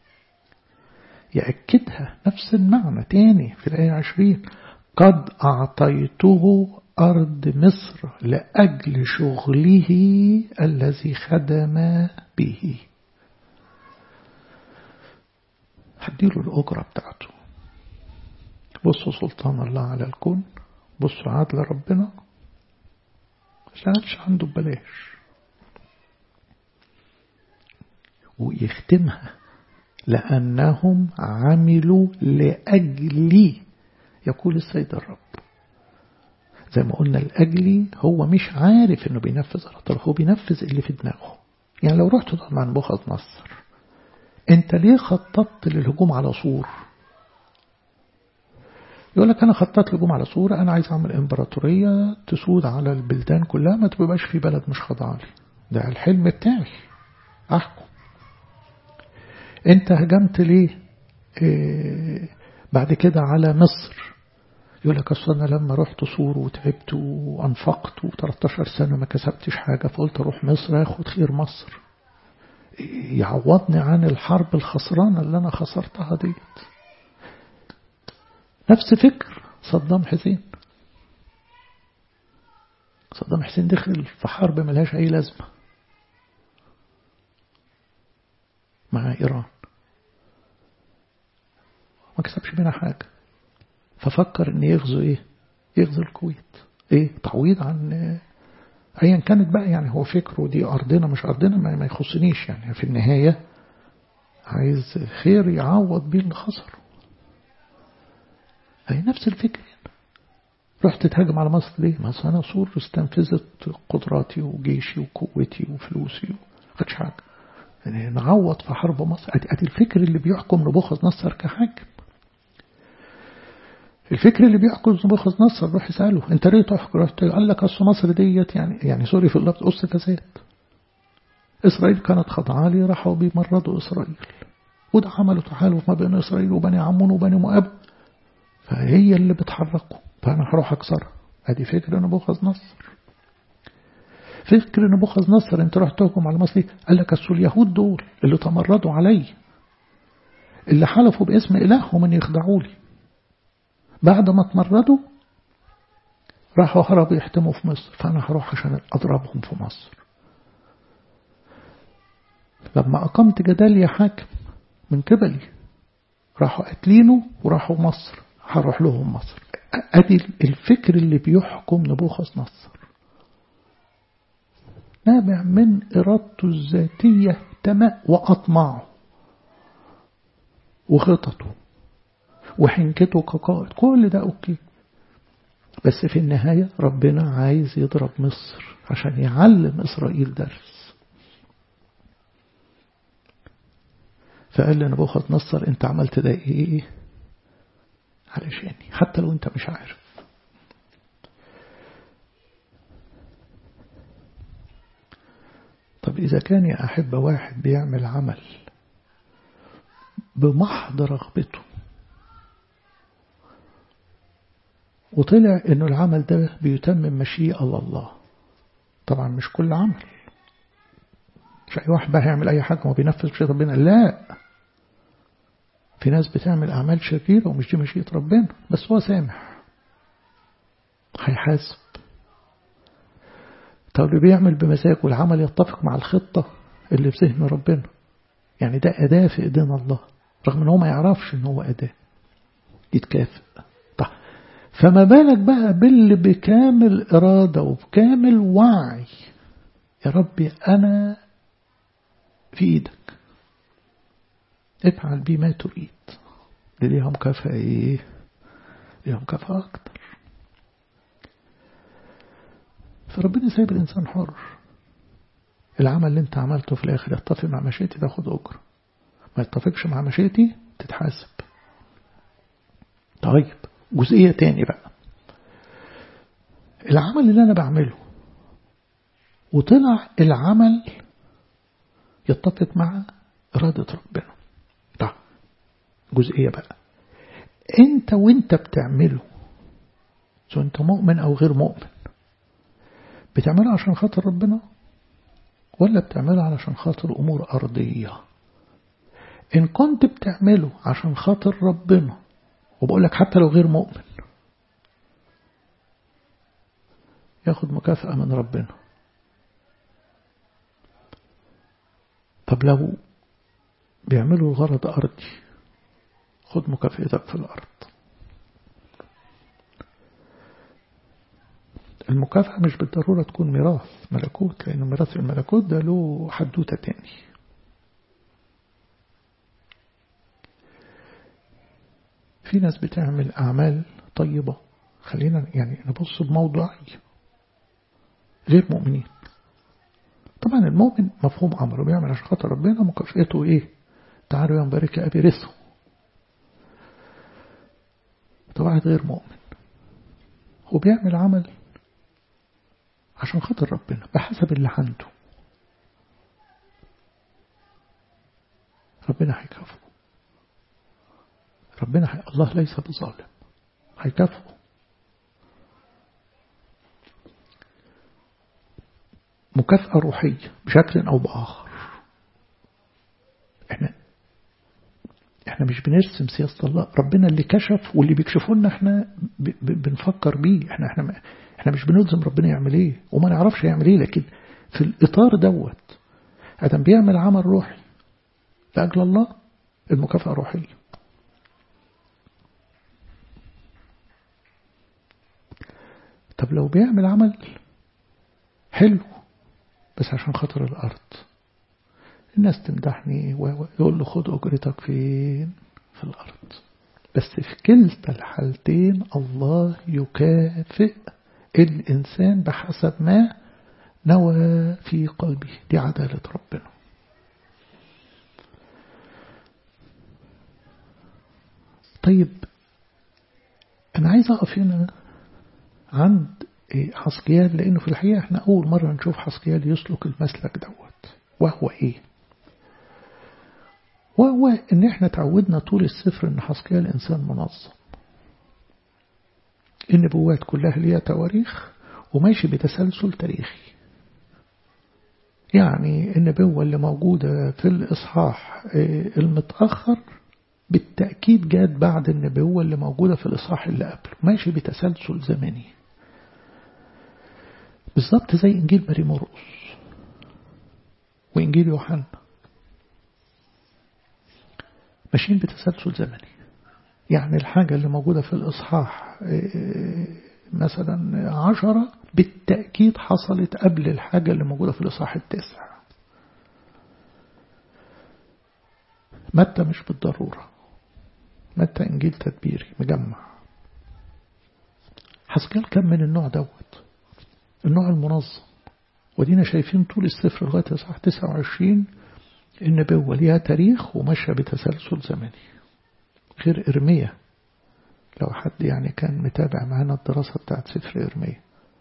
يأكدها نفس المعنى تاني في الآية عشرين قد أعطيته أرض مصر لأجل شغله الذي خدم به هديله الأجرة بتاعته بصوا سلطان الله على الكون بصوا عدل ربنا مشتغلش عنده ببلاش ويختمها لأنهم عملوا لأجلي يقول السيد الرب زي ما قلنا الأجلي هو مش عارف انه بينفذ الرطل هو بينفذ اللي في دماغه يعني لو رحت مع نبوخذ نصر انت ليه خططت للهجوم على سور يقول لك أنا خططت لجوم على صورة أنا عايز أعمل إمبراطورية تسود على البلدان كلها ما تبقاش في بلد مش خاضعة لي ده الحلم بتاعي أحكم أنت هجمت ليه إيه بعد كده على مصر يقول لك أصل أنا لما رحت صور وتعبت وأنفقت و13 سنة ما كسبتش حاجة فقلت أروح مصر أخد خير مصر يعوضني عن الحرب الخسرانة اللي أنا خسرتها ديت نفس فكر صدام حسين صدام حسين دخل في حرب ملهاش أي لازمة مع إيران ما كسبش منها حاجة ففكر ان يغزو ايه يغزو الكويت ايه تعويض عن ايا كانت بقى يعني هو فكره دي ارضنا مش ارضنا ما يخصنيش يعني في النهاية عايز خير يعوض بيه اللي خسره هي نفس الفكرة رحت تهاجم على مصر ليه؟ ما أنا صور استنفذت قدراتي وجيشي وقوتي وفلوسي خدش حاجة يعني نعوض في حرب مصر أدي الفكر اللي بيحكم نبوخذ نصر كحاكم الفكر اللي بيحكم نبوخذ نصر روح اسأله انت ليه تحكم رحت قال لك اصل مصر ديت يعني يعني سوري في اللفظ قصة فساد إسرائيل كانت خاضعة لي راحوا بيمرضوا إسرائيل وده عملوا تحالف ما بين إسرائيل وبني عمون وبني مؤاب فهي اللي بتحركه فأنا هروح أكسرها ادي فكر نبوخذ نصر فكر نبوخذ نصر انت رحت تحكم على مصر قال لك اصل اليهود دول اللي تمردوا علي اللي حلفوا باسم إلههم ان يخدعوا لي بعد ما تمردوا راحوا هربوا يحتموا في مصر فأنا هروح عشان أضربهم في مصر لما أقمت جدال حاكم من قبلي راحوا قاتلينه وراحوا مصر هروح لهم مصر أدي الفكر اللي بيحكم نبوخذ نصر نابع من إرادته الذاتية تماء وأطمعه وخططه وحنكته كقائد كل ده أوكي بس في النهاية ربنا عايز يضرب مصر عشان يعلم إسرائيل درس فقال لنبوخذ نصر انت عملت ده ايه علشاني حتى لو انت مش عارف طب إذا كان يا أحب واحد بيعمل عمل بمحض رغبته وطلع انه العمل ده بيتمم مشيئة الله طبعا مش كل عمل مش أي واحد بقى هيعمل أي حاجة وما بينفذ مشيئة ربنا لا في ناس بتعمل أعمال شريرة ومش دي مشيئة ربنا بس هو سامح هيحاسب طب اللي بيعمل بمزاجه والعمل يتفق مع الخطة اللي في ذهن ربنا يعني ده أداة في إيدين الله رغم ان هو ما يعرفش ان هو أداة يتكافئ طيب فما بالك بقى باللي بكامل إرادة وبكامل وعي يا ربي أنا في إيدك افعل بي ما تريد ليها مكافأة إيه ليها مكافأة أكتر فربنا سايب الإنسان حر العمل اللي انت عملته في الآخر يتفق مع مشيئتي تاخد أجر ما يتفقش مع مشيئتي تتحاسب طيب جزئية تاني بقى العمل اللي أنا بعمله وطلع العمل يتفق مع إرادة ربنا طيب جزئية بقى انت وانت بتعمله سواء انت مؤمن او غير مؤمن بتعمله عشان خاطر ربنا ولا بتعمله علشان خاطر أمور أرضية إن كنت بتعمله عشان خاطر ربنا وبقول لك حتى لو غير مؤمن ياخد مكافأة من ربنا طب لو بيعملوا الغرض أرضي خد مكافئتك في الأرض المكافأة مش بالضرورة تكون ميراث ملكوت لأن ميراث الملكوت ده له حدوتة تاني في ناس بتعمل أعمال طيبة خلينا يعني نبص بموضوعية غير مؤمنين طبعا المؤمن مفهوم أمره بيعمل عشان خاطر ربنا مكافئته إيه تعالوا يا مبارك أبي رثه طبعا غير مؤمن هو بيعمل عمل عشان خاطر ربنا بحسب اللي عنده ربنا هيكافئه ربنا حي... الله ليس بظالم هيكافئه مكافأة روحية بشكل أو بآخر احنا احنا مش بنرسم سياسة الله ربنا اللي كشف واللي بيكشفوا لنا احنا ب... ب... بنفكر بيه احنا احنا احنا مش بنلزم ربنا يعمل ايه وما نعرفش يعمل ايه لكن في الإطار دوت آدم بيعمل عمل روحي لأجل الله المكافأة روحية طب لو بيعمل عمل حلو بس عشان خاطر الأرض الناس تمدحني ويقول له خد أجرتك فين في الأرض بس في كلتا الحالتين الله يكافئ الإنسان بحسب ما نوى في قلبه دي عدالة ربنا طيب أنا عايز أقف هنا عند حسكيال لأنه في الحقيقة احنا أول مرة نشوف حسكيال يسلك المسلك دوت وهو إيه وهو إن احنا تعودنا طول السفر إن حسكيال إنسان منظم النبوات كلها ليها تواريخ وماشي بتسلسل تاريخي يعني النبوة اللي موجودة في الإصحاح المتأخر بالتأكيد جات بعد النبوة اللي موجودة في الإصحاح اللي قبله ماشي بتسلسل زمني بالظبط زي إنجيل ماري مرقس وإنجيل يوحنا ماشيين بتسلسل زمني يعني الحاجة اللي موجودة في الإصحاح مثلا عشرة بالتأكيد حصلت قبل الحاجة اللي موجودة في الإصحاح التاسع متى مش بالضرورة متى إنجيل تدبيري مجمع حسكال كان من النوع دوت النوع المنظم ودينا شايفين طول السفر لغاية إصحاح 29 النبوة ليها تاريخ وماشية بتسلسل زمني غير إرمية لو حد يعني كان متابع معنا الدراسة بتاعت سفر إرمية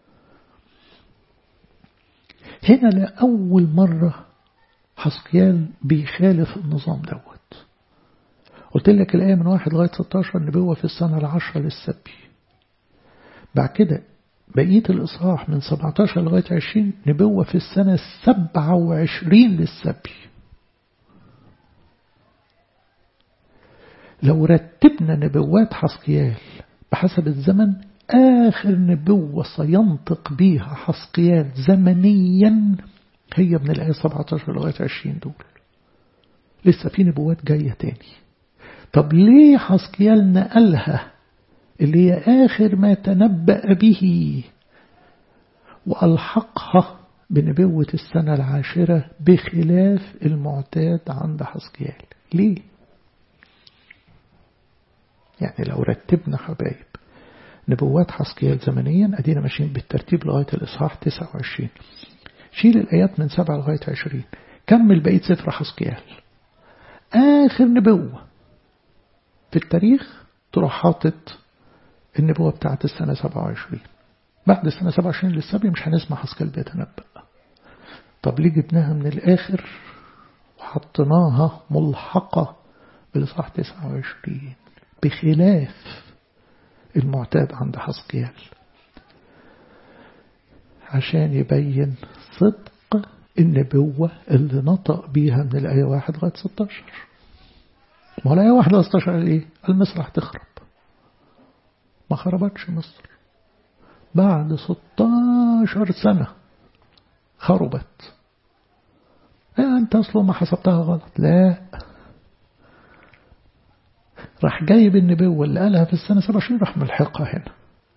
هنا لأول مرة حسقيال بيخالف النظام دوت قلت لك الآية من واحد لغاية 16 نبوة في السنة العشرة للسبي بعد كده بقية الإصحاح من 17 لغاية 20 نبوة في السنة السبعة وعشرين للسبي لو رتبنا نبوات حسقيال بحسب الزمن آخر نبوة سينطق بيها حسقيال زمنيا هي من الآية 17 لغاية 20 دول لسه في نبوات جاية تاني طب ليه حسقيال نقلها اللي هي آخر ما تنبأ به وألحقها بنبوة السنة العاشرة بخلاف المعتاد عند حسقيال ليه؟ يعني لو رتبنا حبايب نبوات حسقيال زمنيا أدينا ماشيين بالترتيب لغاية الإصحاح 29 شيل الآيات من 7 لغاية 20 كمل بقية سفر حسقيال آخر نبوة في التاريخ تروح حاطط النبوة بتاعت السنة 27 بعد السنة 27 للسبي مش هنسمع حسقيال بيتنبأ طب ليه جبناها من الآخر وحطيناها ملحقة بالإصحاح 29 بخلاف المعتاد عند حسقيال عشان يبين صدق النبوة اللي نطق بيها من الآية 1 لغاية 16 ما الآية 1 لغاية 16 قال إيه؟ قال مصر هتخرب ما خربتش مصر بعد 16 سنة خربت إيه أنت أصلا ما حسبتها غلط لا راح جايب النبوة اللي قالها في السنة 27 راح ملحقها هنا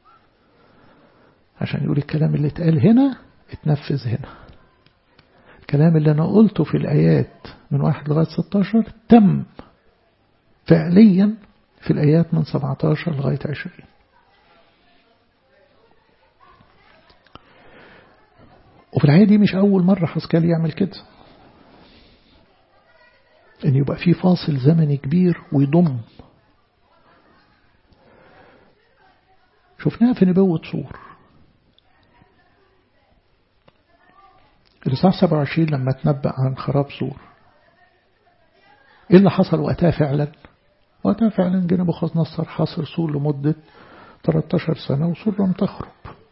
عشان يقول الكلام اللي اتقال هنا اتنفذ هنا الكلام اللي أنا قلته في الآيات من واحد لغاية 16 تم فعليا في الآيات من 17 لغاية 20 وفي الحقيقة دي مش أول مرة حسكال يعمل كده إن يبقى في فاصل زمني كبير ويضم شفناها في نبوة صور الإصحاح 27 لما تنبأ عن خراب صور إيه اللي حصل وقتها فعلا وقتها فعلا جه نبوخذ نصر حاصر صور لمدة 13 سنة وصور لم تخرب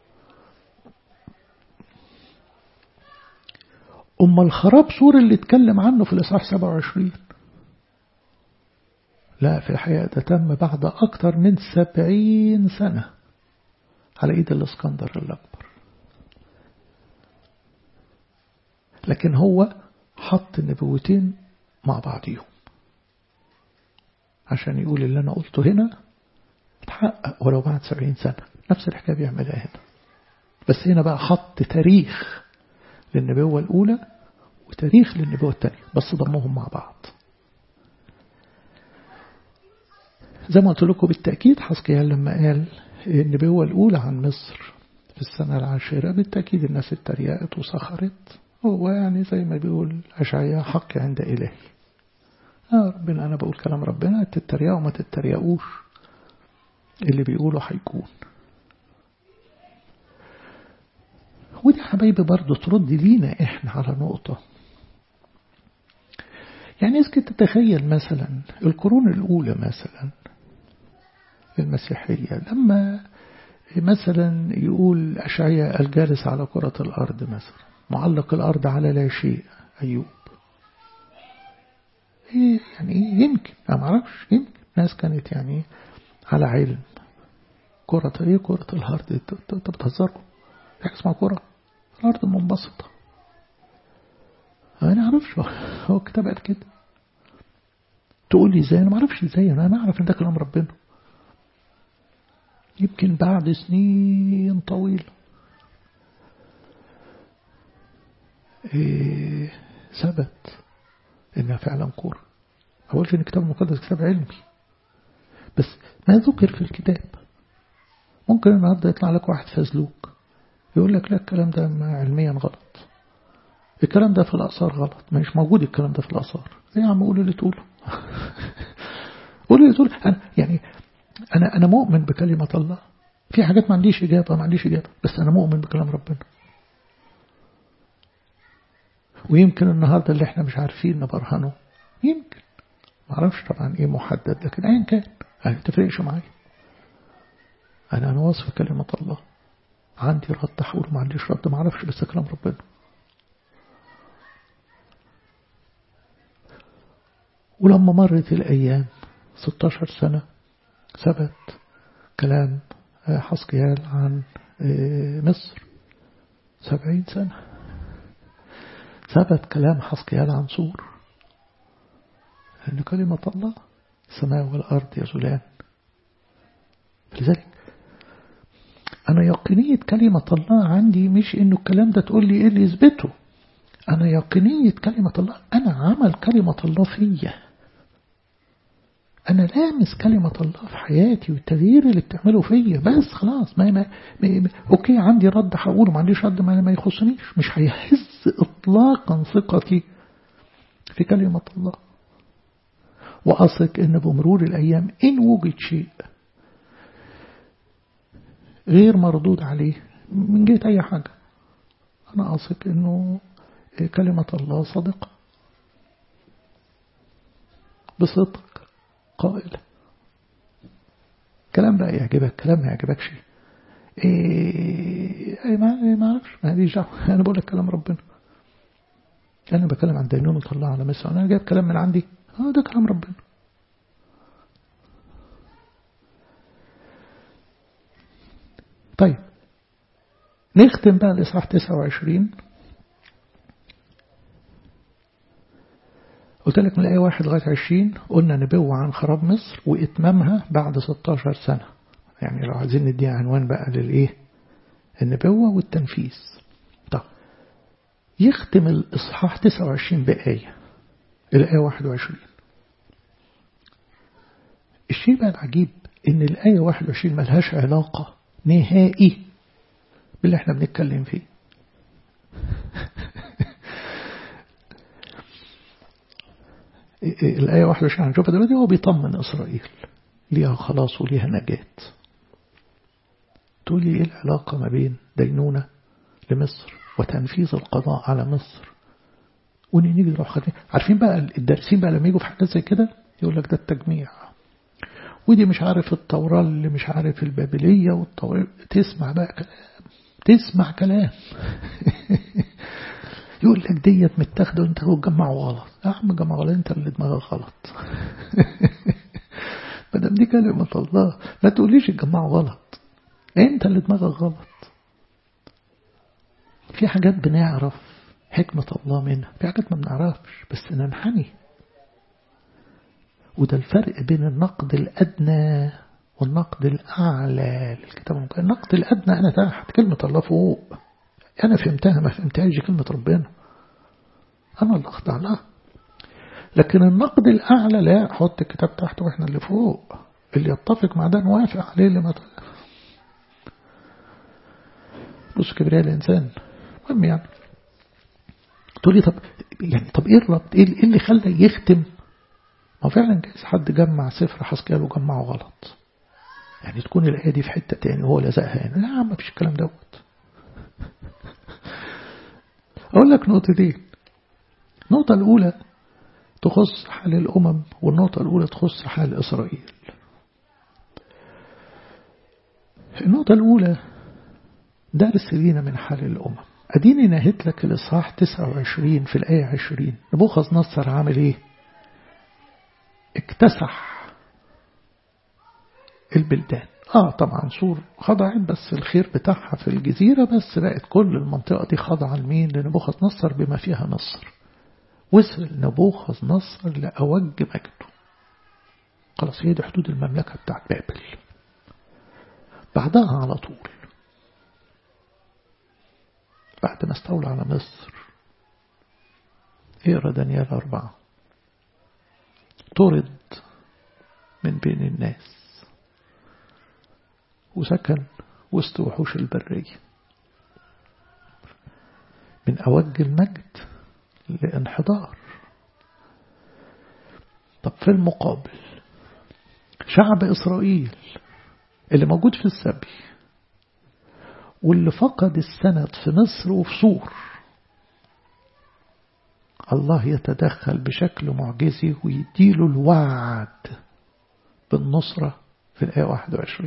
أما الخراب صور اللي اتكلم عنه في الإصحاح 27 لا في الحقيقة ده تم بعد أكثر من 70 سنة على إيد الإسكندر الأكبر لكن هو حط النبوتين مع بعضيهم عشان يقول اللي أنا قلته هنا اتحقق ولو بعد سبعين سنة نفس الحكاية بيعملها هنا بس هنا بقى حط تاريخ للنبوة الأولى وتاريخ للنبوة الثانية بس ضمهم مع بعض زي ما قلت لكم بالتأكيد حسكيال لما قال النبوة الأولى عن مصر في السنة العاشرة بالتأكيد الناس اتريقت وسخرت هو يعني زي ما بيقول أشعياء حق عند إلهي آه ربنا أنا بقول كلام ربنا تتريقوا ما تتريقوش اللي بيقوله هيكون ودي حبايبي برضه ترد لينا إحنا على نقطة يعني اسكت تتخيل مثلا القرون الأولى مثلا المسيحية لما مثلا يقول أشعياء الجالس على كرة الأرض مثلا معلق الأرض على لا شيء أيوب إيه يعني إيه يمكن أنا معرفش يمكن ناس كانت يعني على علم كرة إيه كرة الأرض أنت بتهزروا حاجة اسمها كرة الأرض منبسطة أنا معرفش هو الكتاب قال كده تقول لي ازاي انا ما اعرفش ازاي انا ما اعرف ان ده كلام ربنا يمكن بعد سنين طويلة إيه ثبت انها فعلا كورة اقولش ان الكتاب المقدس كتاب علمي بس ما ذكر في الكتاب ممكن النهارده يطلع لك واحد فزلوك يقول لك لا الكلام ده علميا غلط الكلام ده في الآثار غلط مش موجود الكلام ده في الآثار ايه يا عم قول اللي تقوله قول اللي تقوله أنا يعني أنا أنا مؤمن بكلمة الله في حاجات ما عنديش إجابة ما عنديش إجابة بس أنا مؤمن بكلام ربنا ويمكن النهاردة اللي احنا مش عارفين نبرهنه يمكن ما اعرفش طبعا ايه محدد لكن ايا كان ما تفرقش معايا انا انا واثق في كلمة الله عندي رد هقول ما عنديش رد ما اعرفش بس كلام ربنا ولما مرت الأيام 16 سنة ثبت كلام حسقيال عن مصر سبعين سنة ثبت كلام حسقيال عن صور لأن كلمة الله السماء والأرض يزولان لذلك أنا يقينية كلمة الله عندي مش إنه الكلام ده تقول لي إيه اللي يثبته أنا يقينية كلمة الله أنا عمل كلمة الله فيا أنا لامس كلمة الله في حياتي والتغيير اللي بتعمله فيا بس خلاص ما, ما, ما أوكي عندي رد هقوله ما عنديش رد ما, ما يخصنيش مش هيهز إطلاقا ثقتي في كلمة الله وأثق إن بمرور الأيام إن وجد شيء غير مردود عليه من جهة أي حاجة أنا أثق إنه كلمة الله صادقة بصدق قائلة كلام بقى يعجبك كلام ما يعجبكش ايه ما ما اعرفش ما ليش دعوه انا بقول لك كلام ربنا انا بكلم عن دينون الله على مصر انا جايب كلام من عندي اه ده كلام ربنا طيب نختم بقى الإصحاح 29 قلت لك من الآية 1 لغاية 20 قلنا نبوة عن خراب مصر وإتمامها بعد 16 سنة يعني لو عايزين نديها عنوان بقى للإيه النبوة والتنفيذ طب يختم الإصحاح 29 بآية الآية 21 الشيء بقى العجيب إن الآية 21 ملهاش علاقة نهائي باللي احنا بنتكلم فيه الآية 21 هنشوفها دلوقتي هو بيطمن إسرائيل ليها خلاص وليها نجاة تقول لي إيه العلاقة ما بين دينونة لمصر وتنفيذ القضاء على مصر ونيجي نروح خدين عارفين بقى الدارسين بقى لما يجوا في حاجات زي كده يقول لك ده التجميع ودي مش عارف التوراة اللي مش عارف البابلية والتوراة تسمع بقى كلام تسمع كلام يقول لك ديت متاخده وانت تجمعوا غلط يا عم جمع غلط انت اللي دماغك غلط ما دام دي كلمة الله ما تقوليش تجمعوا غلط انت اللي دماغك غلط في حاجات بنعرف حكمة الله منها في حاجات ما بنعرفش بس ننحني وده الفرق بين النقد الأدنى والنقد الأعلى للكتاب المقدس النقد الأدنى أنا تحت كلمة الله فوق أنا فهمتها ما فهمتهاش كلمة ربنا أنا اللي أخضع لها لكن النقد الأعلى لا حط الكتاب تحت وإحنا اللي فوق اللي يتفق مع ده نوافق عليه اللي ما بص كبرياء الإنسان المهم يعني تقول لي طب يعني طب ايه الربط ايه اللي خلى يختم ما فعلا جايز حد جمع سفر حسكيال وجمعه غلط يعني تكون الآية دي في حتة تاني وهو لزقها هنا لا ما فيش الكلام دوت أقول لك نقطتين النقطة الأولى تخص حال الأمم والنقطة الأولى تخص حال إسرائيل النقطة الأولى درس لينا من حال الأمم أديني نهيت لك الإصحاح 29 في الآية 20 نبوخذ نصر عامل إيه اكتسح البلدان آه طبعا سور خضعت بس الخير بتاعها في الجزيرة بس بقت كل المنطقة دي خاضعة لمين لنبوخذ نصر بما فيها مصر وصل نبوخذ نصر لأوج مجده خلاص هي دي حدود المملكة بتاعت بابل بعدها على طول بعد ما استولى على مصر اقرا دانيال أربعة طرد من بين الناس وسكن وسط وحوش البرية من أوج المجد لانحدار طب في المقابل شعب إسرائيل اللي موجود في السبي واللي فقد السند في مصر وفي سور الله يتدخل بشكل معجزي ويديله الوعد بالنصرة في الآية 21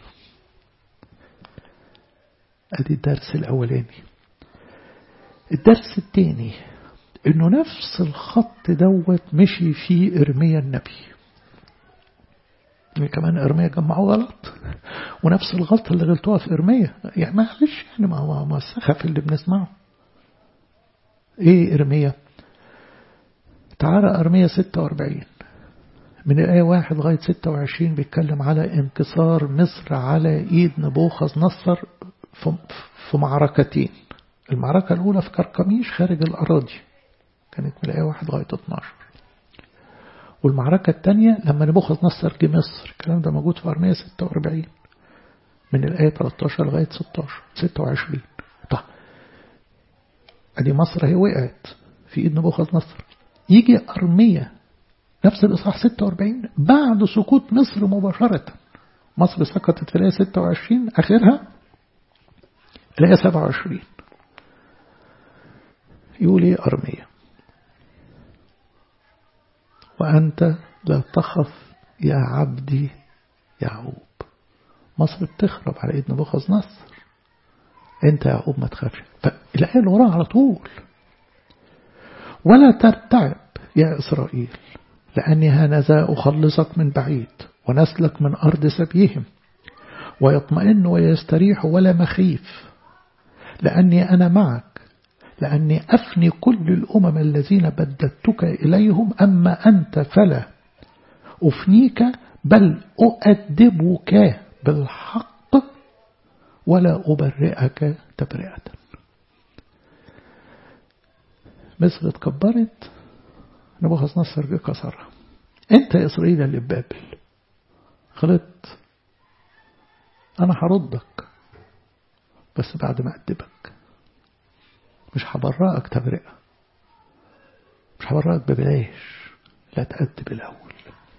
أدي الدرس الأولاني الدرس الثاني إنه نفس الخط دوت مشي فيه إرميا النبي كمان إرميا جمعوه غلط ونفس الغلطة اللي غلطوها في إرميا يعني معلش يعني ما هو ما السخف اللي بنسمعه إيه إرميا تعالى أرميا 46 من الآية 1 لغاية 26 بيتكلم على انكسار مصر على إيد نبوخذ نصر في معركتين المعركة الأولى في كركميش خارج الأراضي كانت من الآية 1 لغاية 12 والمعركة الثانية لما نبوخذ نصر جه مصر الكلام ده موجود في أرمية 46 من الآية 13 لغاية 16 26 طيب أدي مصر هي وقعت في إيد نبوخذ نصر يجي أرمية نفس الإصحاح 46 بعد سقوط مصر مباشرة مصر سقطت في الآية 26 آخرها الآية 27 يقول إيه أرمية وأنت لا تخف يا عبدي يعقوب مصر بتخرب على ايد نبوخذ نصر انت يا يعقوب ما تخافش فالآية اللي وراها على طول ولا ترتعب يا إسرائيل لأني هانذا أخلصك من بعيد ونسلك من أرض سبيهم ويطمئن ويستريح ولا مخيف لأني أنا معك لأني أفني كل الأمم الذين بددتك إليهم أما أنت فلا أفنيك بل أؤدبك بالحق ولا أبرئك تبرئة مصر اتكبرت نبوخذ نصر جه كسرها انت يا اسرائيل اللي ببابل غلطت أنا هردك بس بعد ما أدبك مش هبرأك تبرئة مش هبرأك ببلاش لا تأدب الأول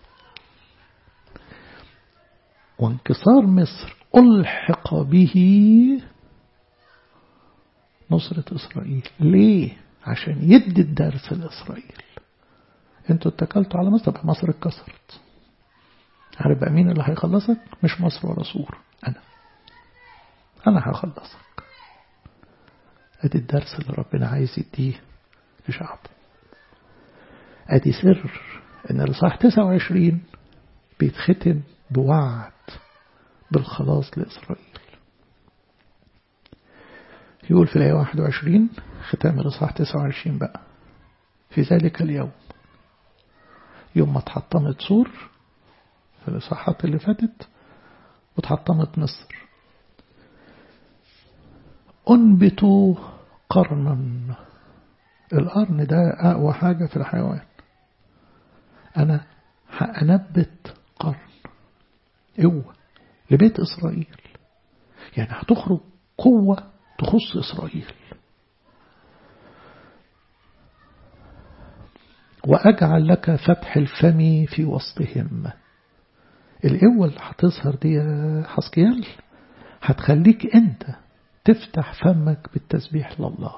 وانكسار مصر ألحق به نصرة إسرائيل ليه؟ عشان يدي الدرس لإسرائيل انتوا اتكلتوا على مصر بقى مصر اتكسرت عارف بقى مين اللي هيخلصك مش مصر ولا سور أنا أنا هخلصك أدي الدرس اللي ربنا عايز يديه لشعبه أدي سر إن الإصحاح 29 بيتختم بوعد بالخلاص لإسرائيل يقول في الآية 21 ختام الإصحاح 29 بقى في ذلك اليوم يوم ما اتحطمت سور في الإصحاحات اللي فاتت واتحطمت مصر أنبتوا قرنا القرن ده أقوى حاجة في الحيوان أنا هأنبت قرن قوة لبيت إسرائيل يعني هتخرج قوة تخص إسرائيل وأجعل لك فتح الفم في وسطهم القوة اللي هتظهر دي يا حسكيال هتخليك أنت تفتح فمك بالتسبيح لله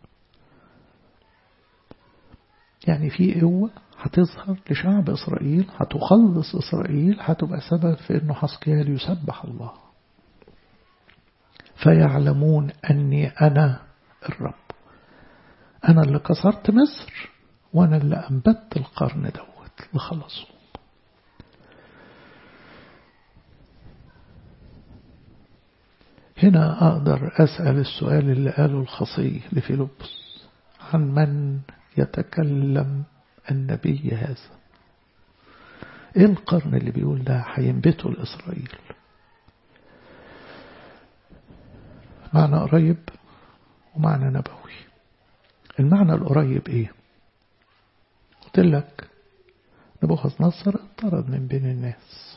يعني في قوة هتظهر لشعب إسرائيل هتخلص إسرائيل هتبقى سبب في أنه حسكيال يسبح الله فيعلمون أني أنا الرب أنا اللي كسرت مصر وأنا اللي أنبت القرن دوت لخلصه هنا أقدر أسأل السؤال اللي قاله الخصي لفيلبس عن من يتكلم النبي هذا ايه القرن اللي بيقول ده هينبته لإسرائيل معنى قريب ومعنى نبوي المعنى القريب ايه قلت لك نبوخذ نصر اطرد من بين الناس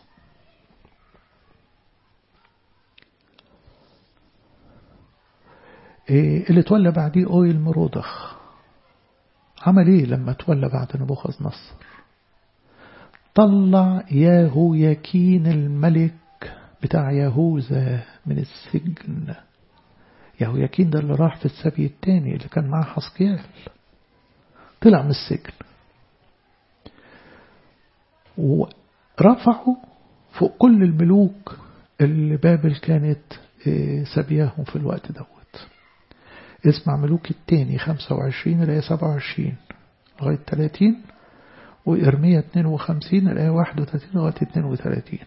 إيه اللي تولى بعديه أويل مرودخ عمل ايه لما تولى بعد نبوخذ نصر طلع ياهو يكين الملك بتاع يهوذا من السجن ياهو يكين ده اللي راح في السبي التاني اللي كان معاه حسقيال طلع من السجن ورفعوا فوق كل الملوك اللي بابل كانت سبياهم في الوقت دوت اسمع ملوك التاني 25 الآية 27 لغاية 30 وإرمية 52 الآية 31 لغاية 32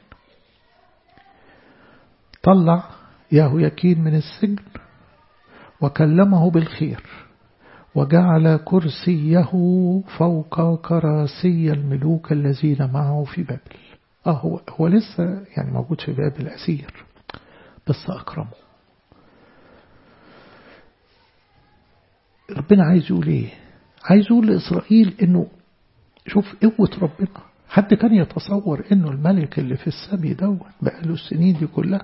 طلع ياهو يكين من السجن وكلمه بالخير وجعل كرسيه فوق كراسي الملوك الذين معه في بابل آه هو, هو لسه يعني موجود في بابل أسير بس أكرمه ربنا عايز يقول ايه عايز يقول لإسرائيل انه شوف قوة ربنا حد كان يتصور انه الملك اللي في السبي دوت بقاله السنين دي كلها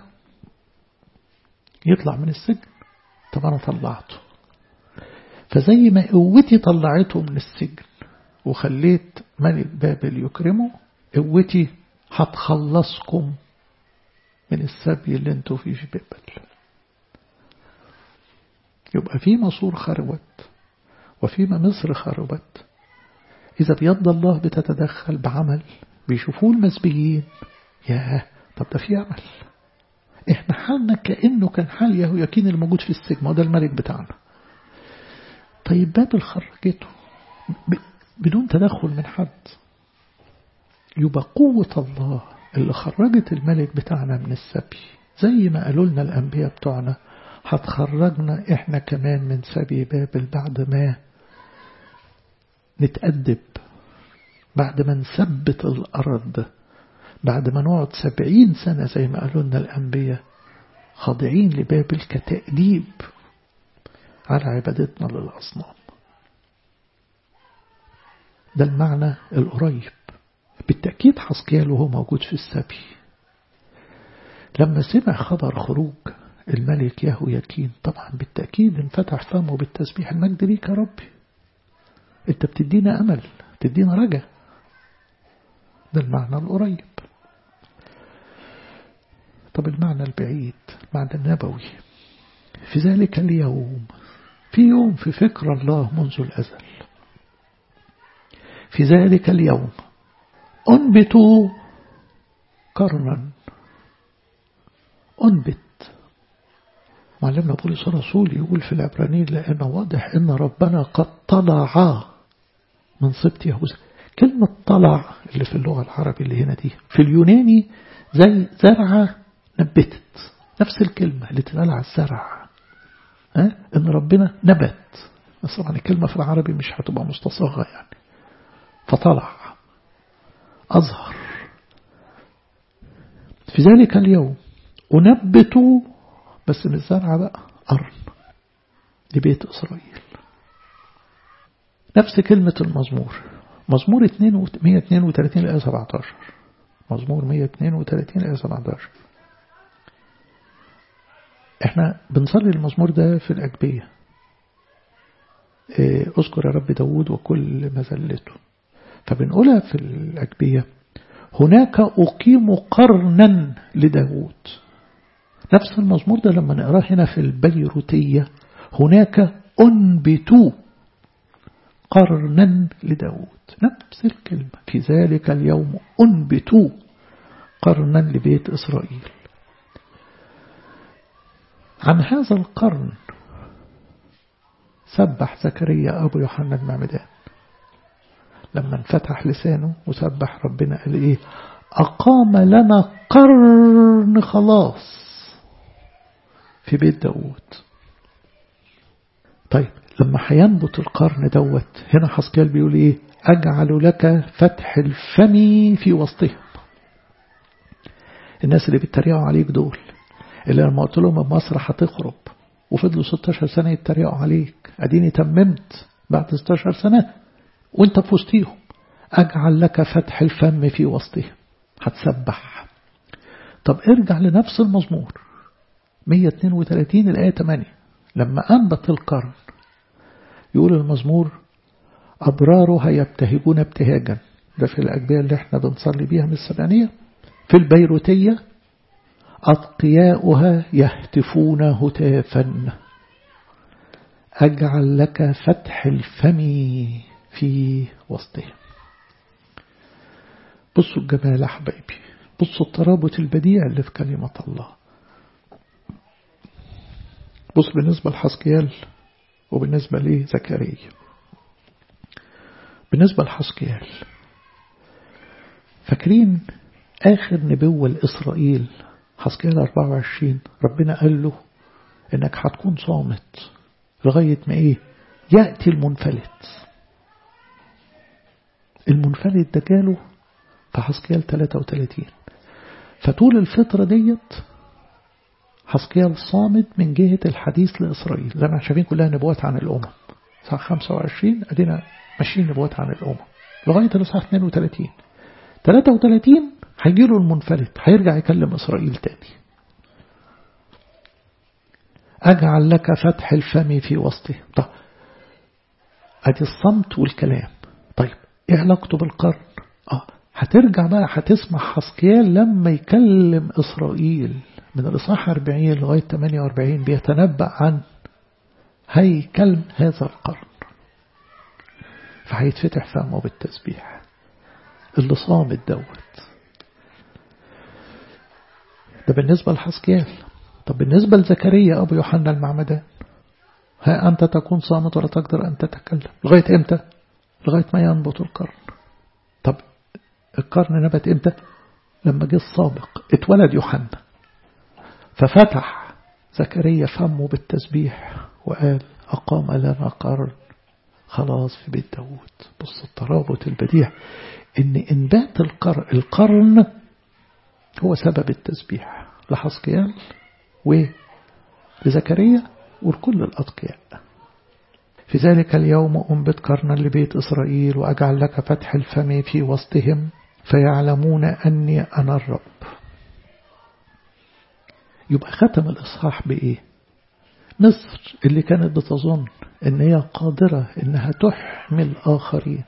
يطلع من السجن طب انا طلعته فزي ما قوتي طلعته من السجن وخليت ملك بابل يكرمه قوتي هتخلصكم من السبي اللي انتوا فيه في بابل يبقى في مصور خربت وفيما مصر خربت إذا بيد الله بتتدخل بعمل بيشوفوه المسبيين ياه طب ده في عمل احنا حالنا كأنه كان حال يهو يكين الموجود في السجن وده الملك بتاعنا طيب بابل خرجته بدون تدخل من حد يبقى قوة الله اللي خرجت الملك بتاعنا من السبي زي ما قالوا لنا الأنبياء بتوعنا هتخرجنا احنا كمان من سبي بابل بعد ما نتأدب بعد ما نثبت الأرض بعد ما نقعد سبعين سنة زي ما قالوا لنا الأنبياء خاضعين لبابل كتأديب على عبادتنا للأصنام ده المعنى القريب بالتأكيد حسكيال وهو موجود في السبي لما سمع خبر خروج الملك يهو يكين طبعا بالتأكيد انفتح فمه بالتسبيح المجد ليك يا ربي انت بتدينا أمل بتدينا رجا ده المعنى القريب طب المعنى البعيد المعنى النبوي في ذلك اليوم في يوم في فكر الله منذ الأزل في ذلك اليوم أنبتوا قرنا أنبت معلمنا بولس الرسول يقول في العبرانيين لأنه واضح أن ربنا قد طلع من سبط يهوذا كلمة طلع اللي في اللغة العربية اللي هنا دي في اليوناني زي زرعة نبتت نفس الكلمة اللي تتقال على الزرع أه؟ ان ربنا نبت بس طبعا الكلمة في العربي مش هتبقى مستصاغة يعني فطلع أظهر في ذلك اليوم أنبت بس من الزرع بقى قرن لبيت إسرائيل نفس كلمة المزمور مزمور 132 الآية 17 مزمور 132 الآية 17 احنا بنصلي المزمور ده في الأجبية اذكر يا رب داود وكل مذلته فبنقولها في الأجبية هناك أقيم قرنا لداود نفس المزمور ده لما نقراه هنا في البيروتية هناك أنبتوا قرنا لداود نفس الكلمة في ذلك اليوم أنبتوا قرنا لبيت إسرائيل عن هذا القرن سبح زكريا أبو يوحنا المعمدان لما انفتح لسانه وسبح ربنا قال إيه أقام لنا قرن خلاص في بيت داود طيب لما هينبت القرن دوت هنا حسكيال بيقول إيه أجعل لك فتح الفم في وسطهم الناس اللي بيتريقوا عليك دول اللي لما قلت لهم مصر هتخرب وفضلوا 16 سنة يتريقوا عليك أديني تممت بعد 16 سنة وانت في وسطيهم أجعل لك فتح الفم في وسطهم هتسبح طب ارجع لنفس المزمور 132 الآية 8 لما أنبت القرن يقول المزمور أبرارها يبتهجون ابتهاجا ده في الأجبية اللي احنا بنصلي بيها من السبعينية في البيروتية أتقياؤها يهتفون هتافا أجعل لك فتح الفم في وسطهم بصوا الجمال يا حبايبي بصوا الترابط البديع اللي في كلمة الله بص بالنسبة لحسكيال وبالنسبة لزكريا بالنسبة لحسكيال فاكرين آخر نبوة لإسرائيل حسكيال 24 ربنا قال له إنك هتكون صامت لغاية ما إيه يأتي المنفلت المنفلت ده جاله في حسكيال 33 فطول الفترة ديت حسكيال صامت من جهة الحديث لإسرائيل زي ما شايفين كلها نبوات عن الأمم صح 25 أدينا ماشيين نبوات عن الأمم لغاية الإصحاح 32 33 هيجيله المنفلت هيرجع يكلم إسرائيل تاني أجعل لك فتح الفم في وسطه طب أدي الصمت والكلام طيب إيه علاقته بالقرن آه هترجع بقى هتسمع حسكيال لما يكلم إسرائيل من الإصحاح 40 لغاية 48 بيتنبأ عن هيكل هذا القرن فهيتفتح فمه بالتسبيح اللي صامت دوت ده بالنسبة لحسكيال طب بالنسبة لزكريا أبو يوحنا المعمدان ها أنت تكون صامت ولا تقدر أن تتكلم لغاية إمتى لغاية ما ينبت القرن طب القرن نبت إمتى لما جه السابق اتولد يوحنا ففتح زكريا فمه بالتسبيح وقال أقام لنا قرن خلاص في بيت داود بص الترابط البديع إن إنبات القرن, القرن هو سبب التسبيح لحسقيال ولزكريا ولكل الأتقياء في ذلك اليوم أنبت قرنا لبيت إسرائيل وأجعل لك فتح الفم في وسطهم فيعلمون أني أنا الرب يبقى ختم الإصحاح بإيه مصر اللي كانت بتظن إن هي قادرة إنها تحمل آخرين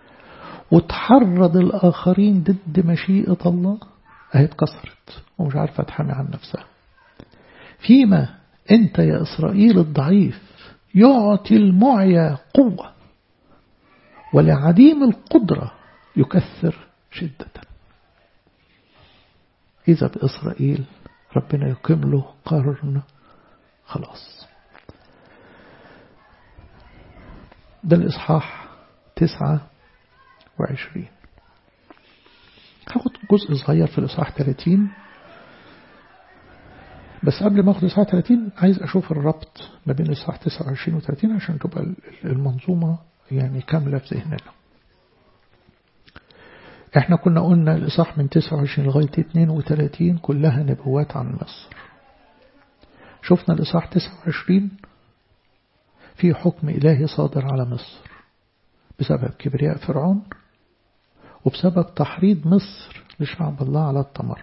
وتحرض الآخرين ضد مشيئة الله أهي اتكسرت ومش عارفة تحمي عن نفسها فيما أنت يا إسرائيل الضعيف يعطي المعيا قوة ولعديم القدرة يكثر شدة إذا بإسرائيل ربنا يقيم له قرن خلاص ده الإصحاح تسعة وعشرين هاخد جزء صغير في الإصحاح 30 بس قبل ما أخد الإصحاح 30 عايز أشوف الربط ما بين الإصحاح 29 و 30 عشان تبقى المنظومة يعني كاملة في ذهننا احنا كنا قلنا الإصحاح من 29 لغاية 32 كلها نبوات عن مصر شفنا الإصحاح 29 في حكم إلهي صادر على مصر بسبب كبرياء فرعون وبسبب تحريض مصر لشعب الله على التمرد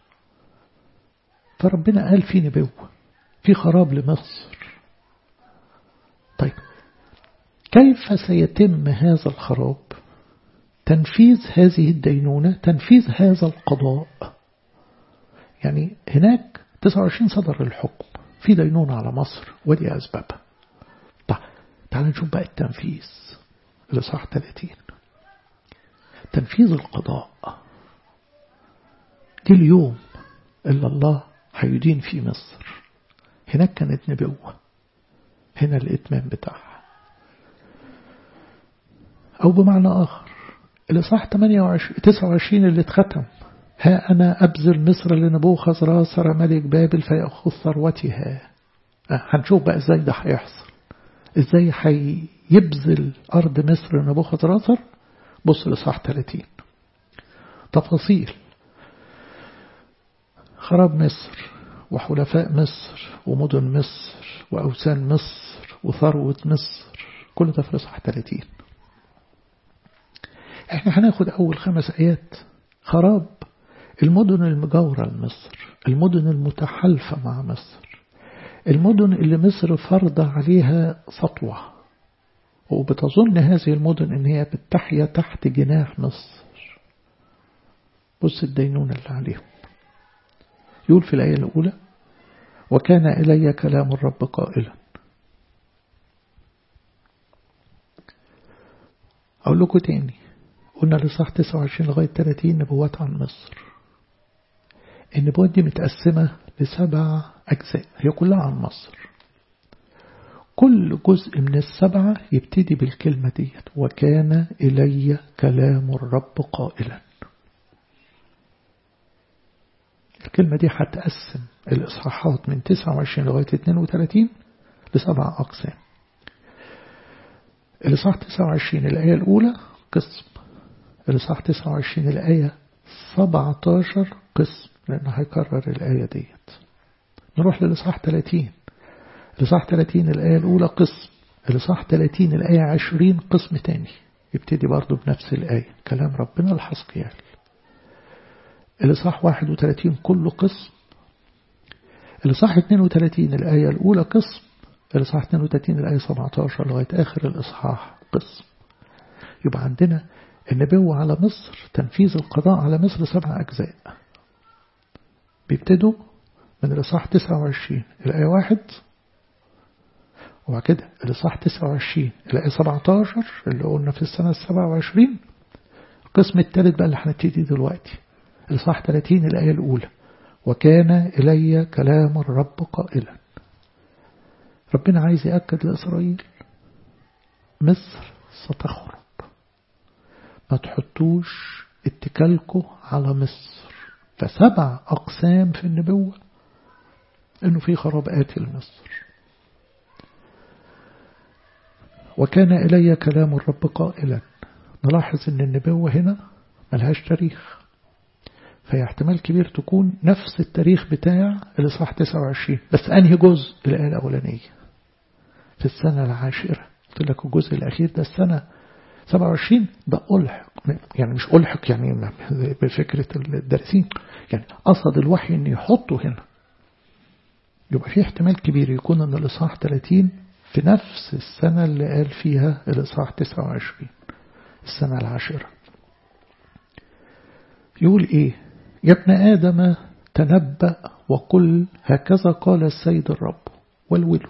فربنا قال في نبوة في خراب لمصر طيب كيف سيتم هذا الخراب تنفيذ هذه الدينونة تنفيذ هذا القضاء يعني هناك 29 صدر الحكم في دينونة على مصر ودي أسبابها طيب تعال نشوف بقى التنفيذ لصح 30 تنفيذ القضاء دي اليوم اللي الله هيدين في مصر هناك كانت نبوة هنا الإتمام بتاعها أو بمعنى آخر الإصحاح 28 29 اللي اتختم ها أنا أبذل مصر لنبوخذ راسر ملك بابل فيأخذ ثروتها هنشوف بقى ازاي ده هيحصل ازاي هيبذل أرض مصر لنبوخذ راسر بص لصح 30 تفاصيل خراب مصر وحلفاء مصر ومدن مصر وأوسان مصر وثروة مصر كل ده في لصح 30 احنا هناخد أول خمس آيات خراب المدن المجاورة لمصر المدن المتحالفة مع مصر المدن اللي مصر فرض عليها سطوة وبتظن هذه المدن ان هي بتحيا تحت جناح مصر بص الدينونة اللي عليهم يقول في الآية الأولى وكان إلي كلام الرب قائلا أقول لكم تاني قلنا لصح 29 لغاية 30 نبوات عن مصر النبوات دي متقسمة لسبع أجزاء هي كلها عن مصر كل جزء من السبعة يبتدي بالكلمة ديت وكان إلي كلام الرب قائلا الكلمة دي هتقسم الإصحاحات من 29 لغاية 32 لسبع أقسام الإصحاح 29 الآية الأولى قسم الإصحاح 29 الآية 17 قسم لأنه هيكرر الآية ديت نروح للإصحاح 30 الإصحاح 30 الآية الأولى قسم الإصحاح 30 الآية 20 قسم تاني يبتدي برضه بنفس الآية كلام ربنا الحسقيال الإصحاح 31 كله قسم الإصحاح 32 الآية الأولى قسم الإصحاح 32 الآية 17 لغاية آخر الإصحاح قسم يبقى عندنا النبوة على مصر تنفيذ القضاء على مصر سبع أجزاء بيبتدوا من الإصحاح 29 الآية 1 وبعد كده الإصحاح 29 الآية 17 اللي قلنا في السنة ال 27 القسم الثالث بقى اللي هنبتدي دلوقتي الإصحاح 30 الآية الأولى وكان إلي كلام الرب قائلا ربنا عايز يأكد لإسرائيل مصر ستخرب ما تحطوش اتكالكم على مصر فسبع أقسام في النبوة إنه في خراب آتي لمصر وكان إلي كلام الرب قائلا نلاحظ أن النبوة هنا ملهاش تاريخ فهي احتمال كبير تكون نفس التاريخ بتاع الإصحاح 29 بس أنهي جزء الآية الأولانية في السنة العاشرة قلت لك الجزء الأخير ده السنة 27 ده ألحق يعني مش ألحق يعني بفكرة الدارسين يعني قصد الوحي أن يحطه هنا يبقى في احتمال كبير يكون أن الإصحاح 30 في نفس السنة اللي قال فيها الإصحاح 29 السنة العاشرة يقول إيه يا ابن آدم تنبأ وقل هكذا قال السيد الرب والولو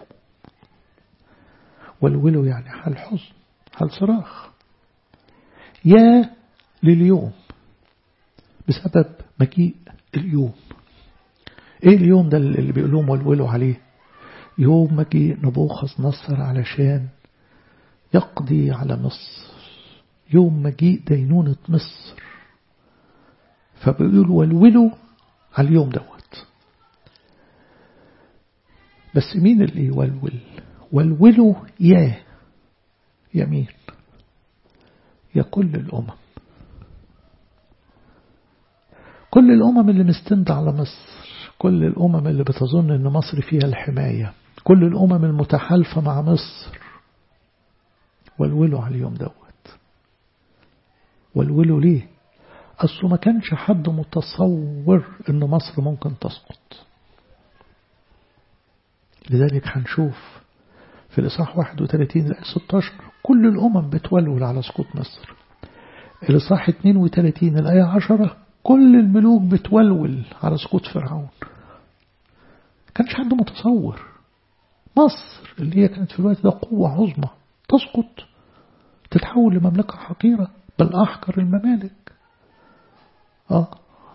والولو يعني حال حزن حال صراخ يا لليوم بسبب مجيء اليوم ايه اليوم ده اللي بيقولوهم والولوا عليه يوم مجيء نبوخذ نصر علشان يقضي على مصر يوم مجيء دينونة مصر فبيقولوا والولوا على اليوم دوت بس مين اللي يولول والولوا يا يمين يا كل الأمم كل الأمم اللي مستند على مصر كل الأمم اللي بتظن أن مصر فيها الحماية كل الأمم المتحالفة مع مصر والولوا على اليوم دوت والولوا ليه أصله ما كانش حد متصور أن مصر ممكن تسقط لذلك هنشوف في الإصحاح 31 ل 16 كل الأمم بتولول على سقوط مصر الإصحاح 32 الآية 10 كل الملوك بتولول على سقوط فرعون كانش حد متصور مصر اللي هي كانت في الوقت ده قوة عظمى تسقط تتحول لمملكة حقيرة بل أحقر الممالك آه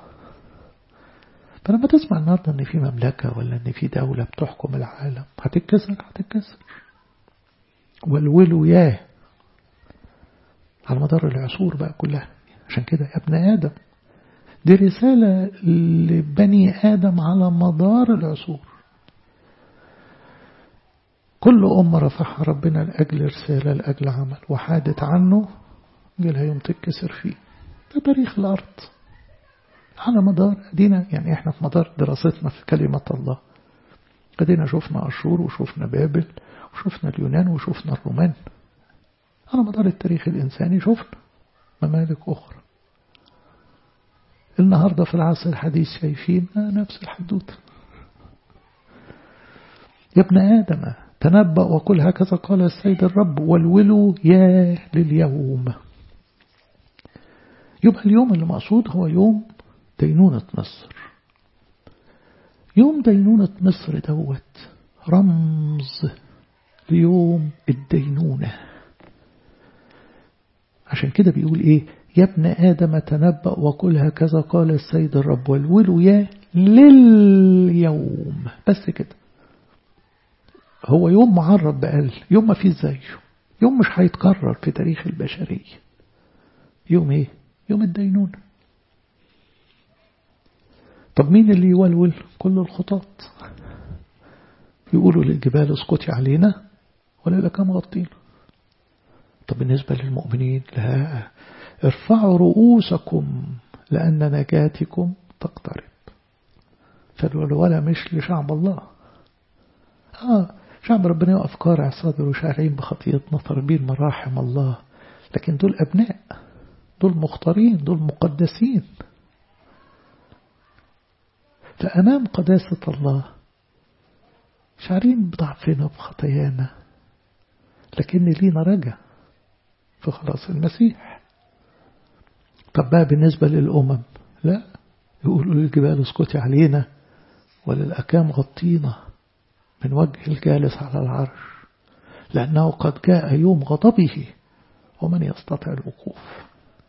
فلما تسمع النهاردة أن في مملكة ولا أن في دولة بتحكم العالم هتتكسر هتتكسر والولو ياه على مدار العصور بقى كلها عشان كده يا ابن آدم دي رسالة لبني آدم على مدار العصور كل أمة رفعها ربنا لأجل رسالة لأجل عمل وحادت عنه جالها يوم تتكسر فيه ده تاريخ الأرض على مدار أدينا يعني إحنا في مدار دراستنا في كلمة الله أدينا شفنا أشور وشفنا بابل وشفنا اليونان وشفنا الرومان على مدار التاريخ الإنساني شفنا ممالك أخرى النهاردة في العصر الحديث شايفين نفس الحدوث يا ابن آدم تنبأ وقل هكذا قال السيد الرب والولوا يا لليوم يبقى اليوم اللي مقصود هو يوم دينونة مصر يوم دينونة مصر دوت رمز ليوم الدينونة عشان كده بيقول ايه يا ابن آدم تنبأ وقل هكذا قال السيد الرب والولو يا لليوم بس كده هو يوم معرب بقال يوم ما فيه زيه يوم مش هيتكرر في تاريخ البشرية يوم ايه يوم الدينونة طب مين اللي يولول كل الخطاط يقولوا للجبال اسقطي علينا ولا لكم غطينا طب بالنسبة للمؤمنين لا ارفعوا رؤوسكم لأن نجاتكم تقترب فالولولة مش لشعب الله آه شعب ربنا يقف قارع صادر وشاعرين بخطيئتنا طالبين مراحم الله لكن دول أبناء دول مختارين دول مقدسين فأمام قداسة الله شعرين بضعفنا بخطايانا لكن لينا رجع في خلاص المسيح طب بقى بالنسبة للأمم لا يقولوا للجبال اسكتي علينا وللأكام غطينا من وجه الجالس على العرش لأنه قد جاء يوم غضبه ومن يستطيع الوقوف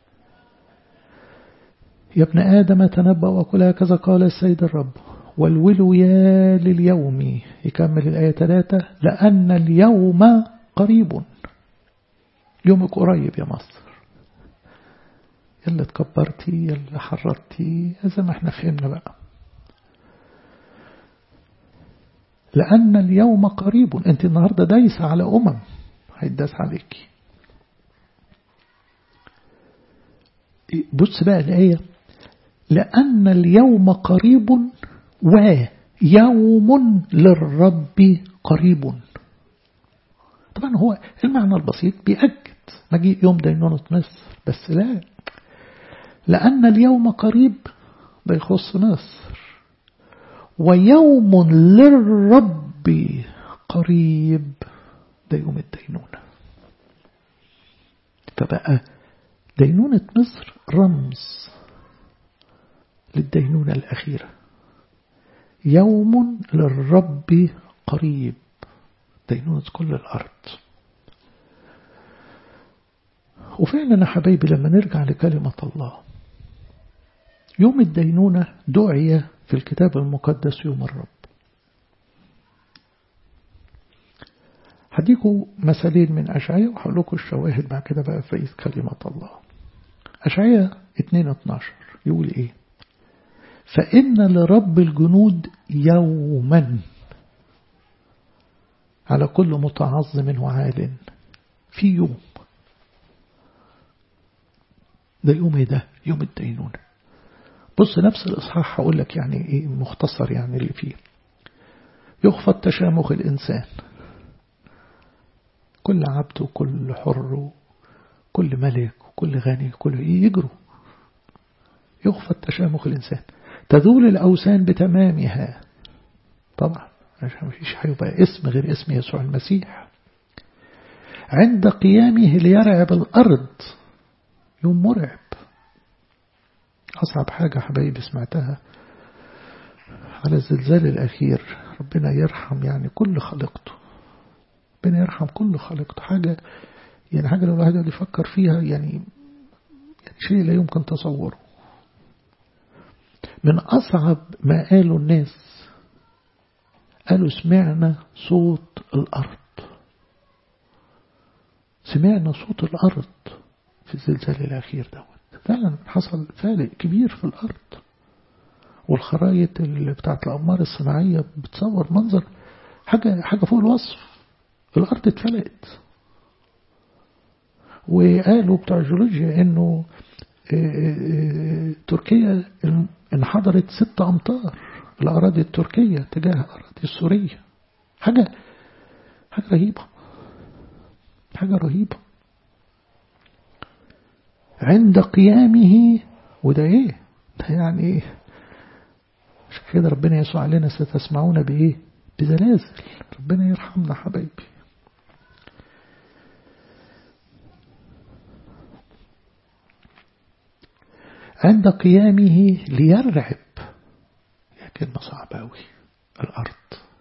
يا ابن آدم تنبأ وكل هكذا قال السيد الرب والولو يا لليوم يكمل الآية ثلاثة لأن اليوم قريب يومك قريب يا مصر يلا تكبرتي يلا حررتي زي ما احنا فهمنا بقى لأن اليوم قريب انت النهاردة دايسة على أمم هيداس عليك بص بقى الآية لأن اليوم قريب ويوم للرب قريب طبعا هو المعنى البسيط بيأكد مجيء يوم دينونة مصر بس لا لأن اليوم قريب ده يخص مصر ويوم للرب قريب ده يوم الدينونة فبقى دينونة مصر رمز للدينونة الأخيرة يوم للرب قريب دينونة كل الأرض وفعلا يا حبايبي لما نرجع لكلمة الله يوم الدينونة دعي في الكتاب المقدس يوم الرب هديكوا مثالين من أشعية وهقول لكم الشواهد بعد كده بقى في كلمة الله أشعية 2.12 يقول إيه فإن لرب الجنود يوما على كل متعظم وعال في يوم ده يوم ايه ده يوم الدينونة بص نفس الإصحاح هقول لك يعني ايه مختصر يعني اللي فيه يخفض تشامخ الإنسان كل عبد وكل حر وكل ملك وكل غني كل يجروا يخفض تشامخ الإنسان تذول الأوثان بتمامها طبعا عشان مفيش هيبقى اسم غير اسم يسوع المسيح عند قيامه ليرعب الأرض يوم مرعب أصعب حاجة حبايبي سمعتها على الزلزال الأخير ربنا يرحم يعني كل خلقته ربنا يرحم كل خلقته حاجة يعني حاجة لو الواحد يفكر فيها يعني, يعني شيء لا يمكن تصوره من أصعب ما قالوا الناس قالوا سمعنا صوت الأرض سمعنا صوت الأرض في الزلزال الأخير دوت فعلا حصل فالق كبير في الأرض والخرايط اللي بتاعت الأقمار الصناعية بتصور منظر حاجة حاجة فوق الوصف الأرض اتفلقت وقالوا بتوع الجيولوجيا إنه تركيا انحدرت ست أمتار الأراضي التركية تجاه الأراضي السورية حاجة حاجة رهيبة حاجة رهيبة عند قيامه وده ايه ده يعني ايه عشان كده ربنا يسوع علينا ستسمعون بايه بزلازل ربنا يرحمنا حبايبي عند قيامه ليرعب يا كلمة صعبة أوي الأرض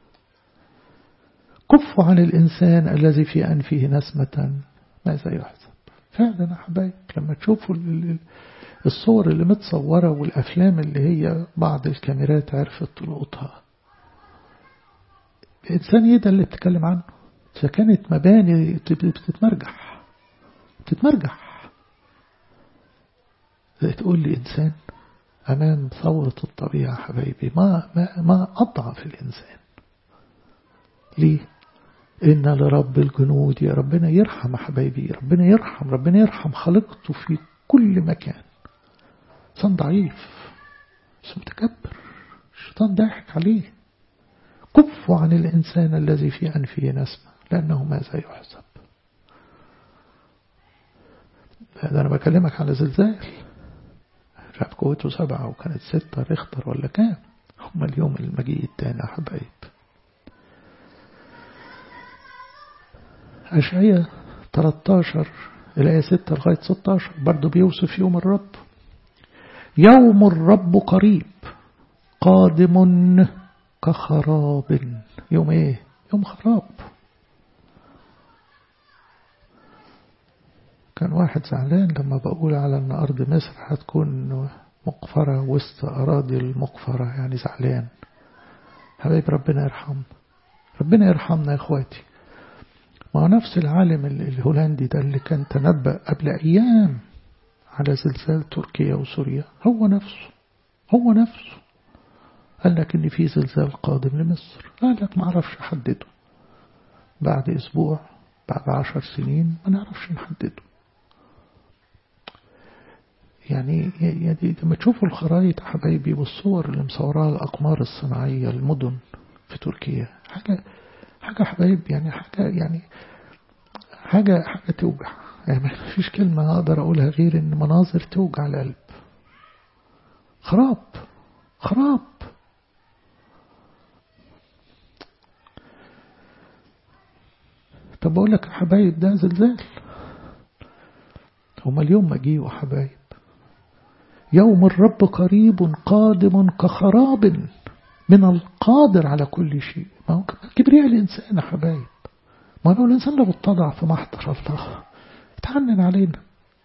كف عن الإنسان الذي في أنفه نسمة ماذا يحسب فعلا يا حبايب لما تشوفوا الصور اللي متصورة والأفلام اللي هي بعض الكاميرات عرفت تلقطها الإنسان إيه ده اللي بتتكلم عنه إذا كانت مباني بتتمرجح بتتمرجح تقول لي إنسان أمام ثورة الطبيعة حبايبي ما, ما, ما أضعف الإنسان ليه إن لرب الجنود يا ربنا يرحم حبايبي ربنا يرحم ربنا يرحم خلقته في كل مكان إنسان ضعيف بس متكبر الشيطان ضاحك عليه كفوا عن الإنسان الذي في أنفه نسمة لأنه ماذا يحسب هذا أنا بكلمك على زلزال شاف قوته سبعة وكانت ستة ريختر ولا كام هم اليوم المجيء التاني يا حبايب أشعية 13 الآية 6 لغاية 16 برضو بيوصف يوم الرب يوم الرب قريب قادم كخراب يوم ايه يوم خراب كان واحد زعلان لما بقول على ان ارض مصر هتكون مقفرة وسط اراضي المقفرة يعني زعلان حبايب ربنا يرحم ربنا يرحمنا يا اخواتي ما هو نفس العالم الهولندي ده اللي كان تنبأ قبل ايام على زلزال تركيا وسوريا هو نفسه هو نفسه قال لك ان في زلزال قادم لمصر قال لك ما اعرفش احدده بعد اسبوع بعد عشر سنين ما نعرفش نحدده يعني يعني لما تشوفوا الخرائط حبايبي والصور اللي مصوراها الأقمار الصناعية المدن في تركيا حاجة حاجة حبايب يعني حاجة يعني حاجة حاجة توجع يعني ما فيش كلمة أقدر أقولها غير إن مناظر توجع القلب خراب خراب طب بقول لك يا حبايب ده زلزال هما اليوم مجيئوا حبايب يوم الرب قريب قادم كخراب من القادر على كل شيء ما هو كبرياء الإنسان يا حبايب ما لو الإنسان لو اتضع في محضر الله اتعنن علينا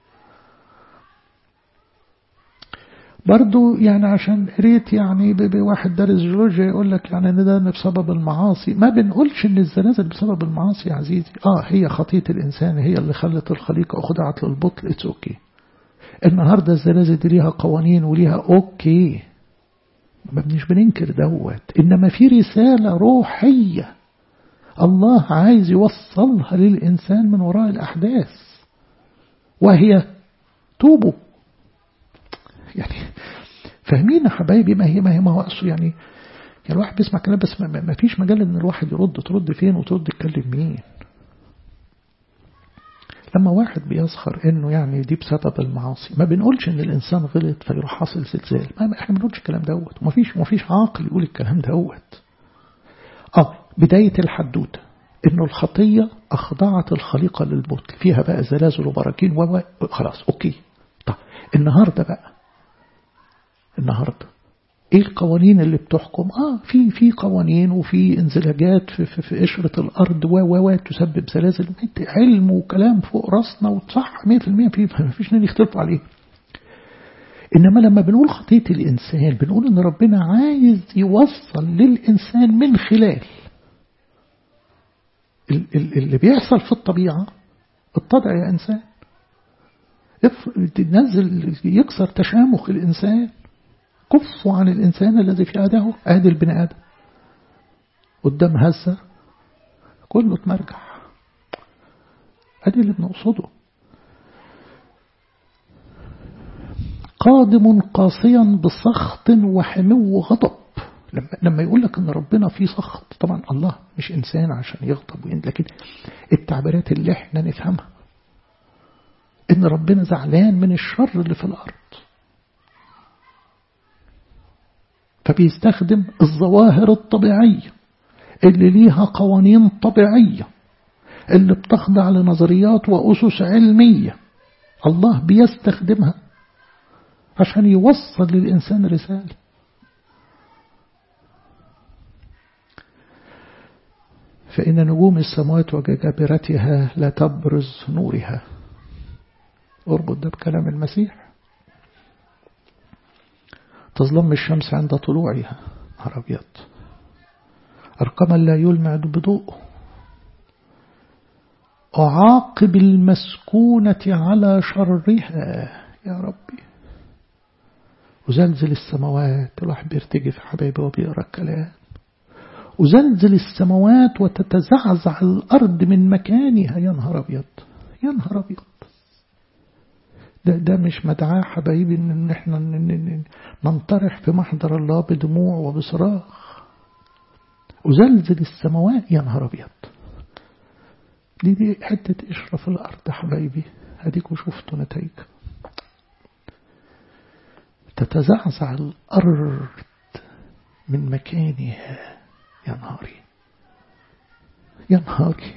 برضو يعني عشان قريت يعني بواحد دارس جيولوجيا يقول لك يعني ان ده بسبب المعاصي ما بنقولش ان الزلازل بسبب المعاصي يا عزيزي اه هي خطية الانسان هي اللي خلت الخليقة خضعت للبطل اتس اوكي النهاردة الزلازل دي ليها قوانين وليها اوكي ما مش بننكر دوت انما في رسالة روحية الله عايز يوصلها للإنسان من وراء الأحداث وهي توبوا يعني فاهمين يا حبايبي ما هي ما هي ما هو أصله يعني يعني الواحد بيسمع كلام بس ما, ما فيش مجال ان الواحد يرد ترد فين وترد تكلم مين لما واحد بيسخر انه يعني دي بسبب المعاصي ما بنقولش ان الانسان غلط فيروح حاصل زلزال ما احنا ما بنقولش الكلام دوت وما فيش ما فيش عاقل يقول الكلام دوت اه بداية الحدوتة انه الخطية اخضعت الخليقة للبطل فيها بقى زلازل وبراكين و خلاص اوكي طب النهاردة بقى النهاردة ايه القوانين اللي بتحكم اه في في قوانين وفي انزلاجات في, في, في قشرة الارض و و تسبب زلازل علم وكلام فوق راسنا وصح 100% في ما فيش نين يختلف عليه إنما لما بنقول خطية الإنسان بنقول إن ربنا عايز يوصل للإنسان من خلال اللي بيحصل في الطبيعة اتضع يا إنسان تنزل يكسر تشامخ الإنسان كفوا عن الإنسان الذي في أده أهد البني آدم قدام هزة كله تمرجع أدي اللي بنقصده قادم قاسيا بسخط وحمو غضب لما لما يقول لك ان ربنا فيه سخط طبعا الله مش انسان عشان يغضب لكن التعبيرات اللي احنا نفهمها ان ربنا زعلان من الشر اللي في الارض فبيستخدم الظواهر الطبيعية اللي ليها قوانين طبيعية اللي بتخضع لنظريات وأسس علمية الله بيستخدمها عشان يوصل للإنسان رسالة فإن نجوم السماوات وجبابرتها لا تبرز نورها اربط ده بكلام المسيح تظلم الشمس عند طلوعها نهار أبيض أرقما لا يلمع بضوء أعاقب المسكونة على شرها يا ربي وزلزل السماوات الواحد بيرتجف حبايبي وبيقرا الكلام وزلزل السماوات وتتزعزع الأرض من مكانها يا نهار أبيض يا نهار أبيض ده, ده مش مدعاة حبايبي إن إحنا ننطرح في محضر الله بدموع وبصراخ وزلزل السماوات يا نهار أبيض دي دي حتة قشرة في الأرض حبايبي هديكوا شفتوا نتائج تتزعزع الأرض من مكانها يا نهاري يا نهاري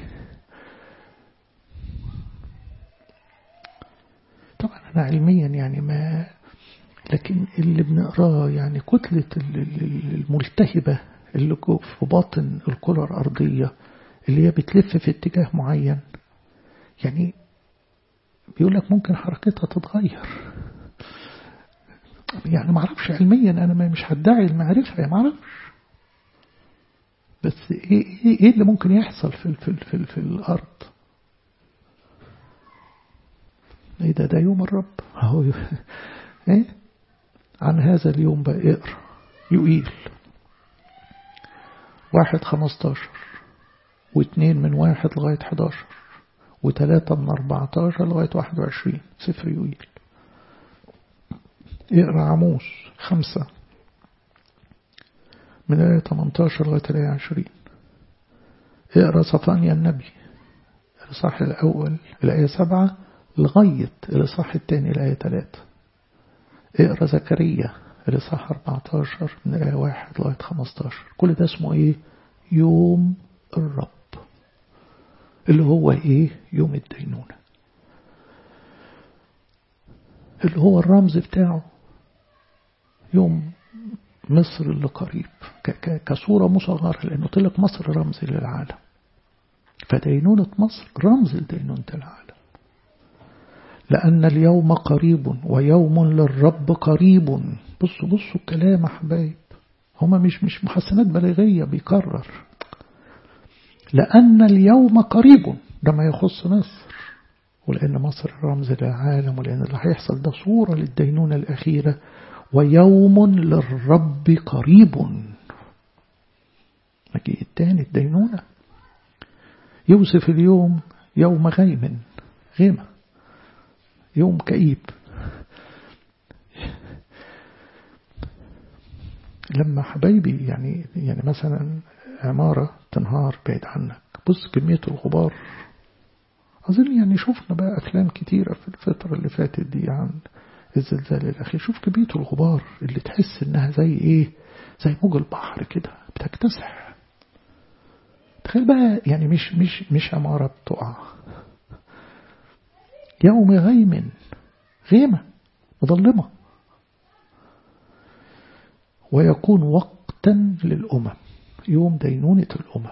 طبعا أنا علميا يعني ما لكن اللي بنقراه يعني كتلة الملتهبة اللي في باطن الكرة الأرضية اللي هي بتلف في اتجاه معين يعني بيقول لك ممكن حركتها تتغير يعني ما اعرفش علميا انا مش هدعي المعرفه ما اعرفش بس ايه ايه ايه اللي ممكن يحصل في في في, في الارض ايه ده ده يوم الرب اهو ايه عن هذا اليوم بقى اقرا يقيل واحد خمستاشر واثنين من واحد لغاية حداشر وثلاثة من أربعتاشر لغاية واحد وعشرين سفر يقيل اقرا عموس خمسة من الآية 18 لغاية الآية 20 اقرا صفانيا النبي الإصحاح الأول الآية 7 لغاية الإصحاح الثاني الآية 3 اقرا زكريا الإصحاح 14 من الآية 1 لغاية 15 كل ده اسمه إيه؟ يوم الرب اللي هو إيه يوم الدينونة اللي هو الرمز بتاعه يوم مصر اللي قريب كصورة مصغرة لأنه طلق مصر رمز للعالم فدينونة مصر رمز لدينونة العالم لأن اليوم قريب ويوم للرب قريب بصوا بصوا الكلام يا حبايب هما مش مش محسنات بلاغية بيكرر لأن اليوم قريب ده ما يخص مصر ولأن مصر رمز للعالم ولأن اللي هيحصل ده صورة للدينونة الأخيرة ويوم للرب قريب مجيء التاني الدينونة يوصف اليوم يوم غيم غيمة يوم كئيب لما حبايبي يعني يعني مثلا عمارة تنهار بعيد عنك بص كمية الغبار أظن يعني شفنا بقى أفلام كتيرة في الفترة اللي فاتت دي عن الزلزال الأخير شوف كمية الغبار اللي تحس إنها زي إيه زي موج البحر كده بتكتسح تخيل بقى يعني مش مش مش عمارة بتقع يوم غيم غيمة مظلمة ويكون وقتا للأمم يوم دينونة الأمم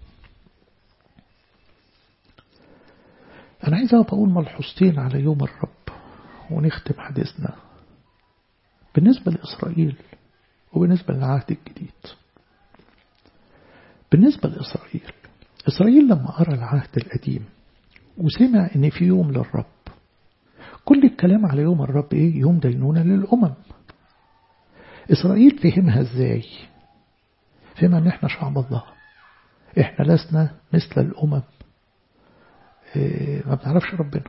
أنا عايز أقول ملحوظتين على يوم الرب ونختم حديثنا بالنسبة لإسرائيل وبالنسبة للعهد الجديد بالنسبة لإسرائيل إسرائيل لما قرأ العهد القديم وسمع إن في يوم للرب كل الكلام على يوم الرب إيه يوم دينونة للأمم إسرائيل فهمها إزاي فهمها إن إحنا شعب الله إحنا لسنا مثل الأمم إيه ما بنعرفش ربنا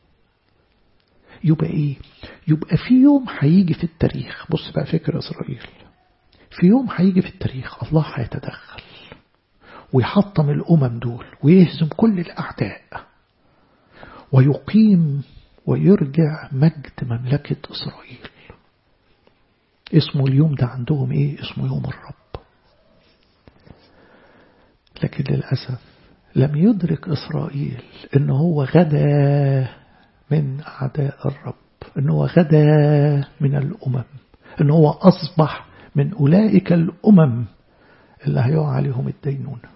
يبقى إيه يبقى في يوم هيجي في التاريخ بص بقى فكر إسرائيل في يوم هيجي في التاريخ الله هيتدخل ويحطم الأمم دول ويهزم كل الأعداء ويقيم ويرجع مجد مملكة إسرائيل اسمه اليوم ده عندهم ايه اسمه يوم الرب لكن للأسف لم يدرك إسرائيل ان هو غدا من أعداء الرب ان هو غدا من الأمم ان هو أصبح من أولئك الأمم اللي هيقع عليهم الدينونة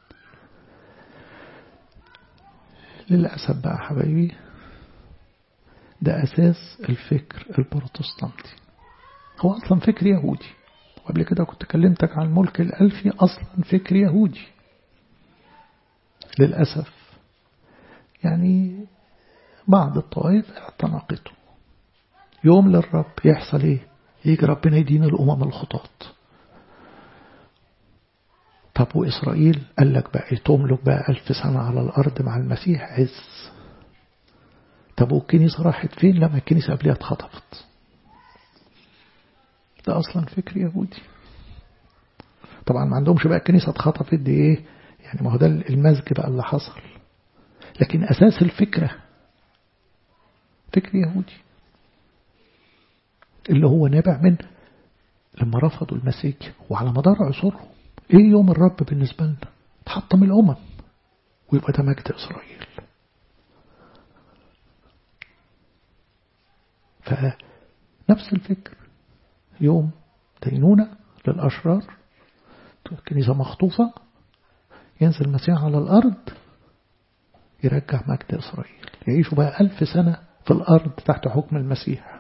للأسف بقى حبايبي ده أساس الفكر البروتستانتي هو أصلا فكر يهودي وقبل كده كنت كلمتك عن الملك الألفي أصلا فكر يهودي للأسف يعني بعض الطوائف اعتنقته يوم للرب يحصل ايه يجي ربنا يدين الأمم الخطاط طب وإسرائيل قال لك بقى تملك بقى ألف سنة على الأرض مع المسيح عز طب والكنيسة راحت فين لما الكنيسة قبلها اتخطفت ده أصلا فكر يهودي طبعا ما عندهمش بقى الكنيسة اتخطفت دي ايه يعني ما هو ده المزج بقى اللي حصل لكن أساس الفكرة فكر يهودي اللي هو نابع من لما رفضوا المسيح وعلى مدار عصورهم ايه يوم الرب بالنسبة لنا تحطم الأمم ويبقى ده مجد إسرائيل فنفس الفكر يوم دينونة للأشرار الكنيسة مخطوفة ينزل المسيح على الأرض يرجع مجد إسرائيل يعيشوا بقى ألف سنة في الأرض تحت حكم المسيح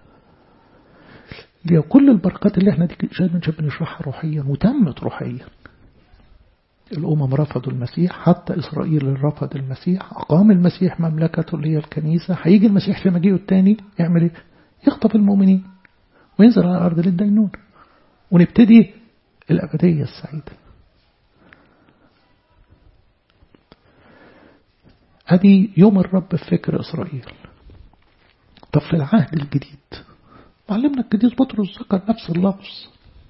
دي كل البركات اللي احنا دي بنشرحها روحيا وتمت روحيا الأمم رفضوا المسيح حتى إسرائيل رفض المسيح أقام المسيح مملكته اللي هي الكنيسة هيجي المسيح في مجيئه الثاني يعمل ايه يخطف المؤمنين وينزل على الأرض للدينون ونبتدي الأبدية السعيدة هذه يوم الرب في فكر إسرائيل طب في العهد الجديد معلمنا الجديد بطرس ذكر نفس اللفظ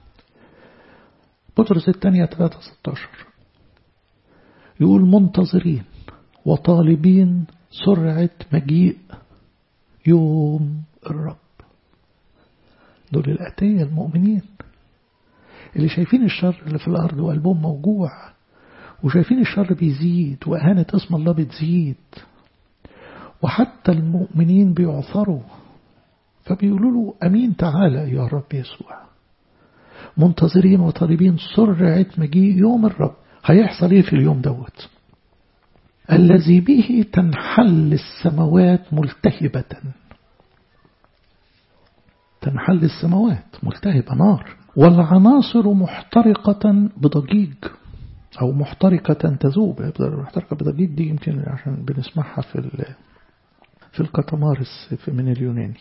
بطرس الثانية 3 16 يقول منتظرين وطالبين سرعة مجيء يوم الرب دول الأتية المؤمنين اللي شايفين الشر اللي في الأرض وقلبهم موجوع وشايفين الشر بيزيد وأهانة اسم الله بتزيد وحتى المؤمنين بيعثروا فبيقولوا له أمين تعالى يا رب يسوع منتظرين وطالبين سرعة مجيء يوم الرب هيحصل ايه في اليوم دوت الذي به تنحل السماوات ملتهبة تنحل السماوات ملتهبة نار والعناصر محترقة بضجيج أو محترقة تذوب محترقة بضجيج دي يمكن عشان بنسمعها في في الكتمارس من اليوناني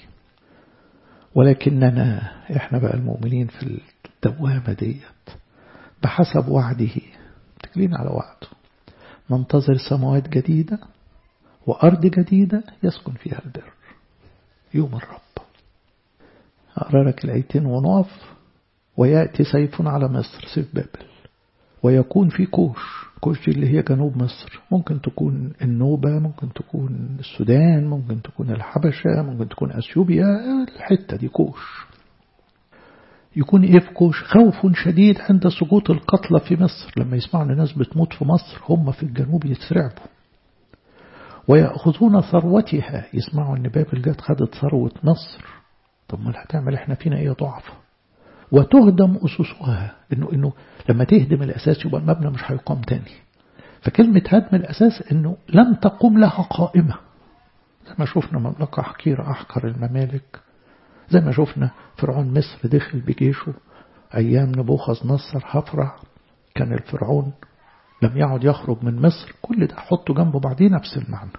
ولكننا احنا بقى المؤمنين في الدوامة ديت بحسب وعده متكلين على وعده ننتظر سماوات جديدة وأرض جديدة يسكن فيها البر يوم الرب أقرأ لك الآيتين ونقف ويأتي سيف على مصر سيف بابل ويكون في كوش كوش دي اللي هي جنوب مصر ممكن تكون النوبة ممكن تكون السودان ممكن تكون الحبشة ممكن تكون أثيوبيا الحتة دي كوش يكون إيه في كوش خوف شديد عند سقوط القتلى في مصر لما يسمعوا أن ناس بتموت في مصر هم في الجنوب يترعبوا ويأخذون ثروتها يسمعوا أن بابل جت خدت ثروة مصر طب ما هتعمل احنا فينا ايه ضعف وتهدم أسسها إنه, إنه لما تهدم الأساس يبقى المبنى مش هيقام تاني فكلمة هدم الأساس إنه لم تقوم لها قائمة زي ما شفنا مملكة حقيرة أحقر الممالك زي ما شفنا فرعون مصر دخل بجيشه أيام نبوخذ نصر حفرة كان الفرعون لم يعد يخرج من مصر كل ده حطه جنب بعضيه نفس المعنى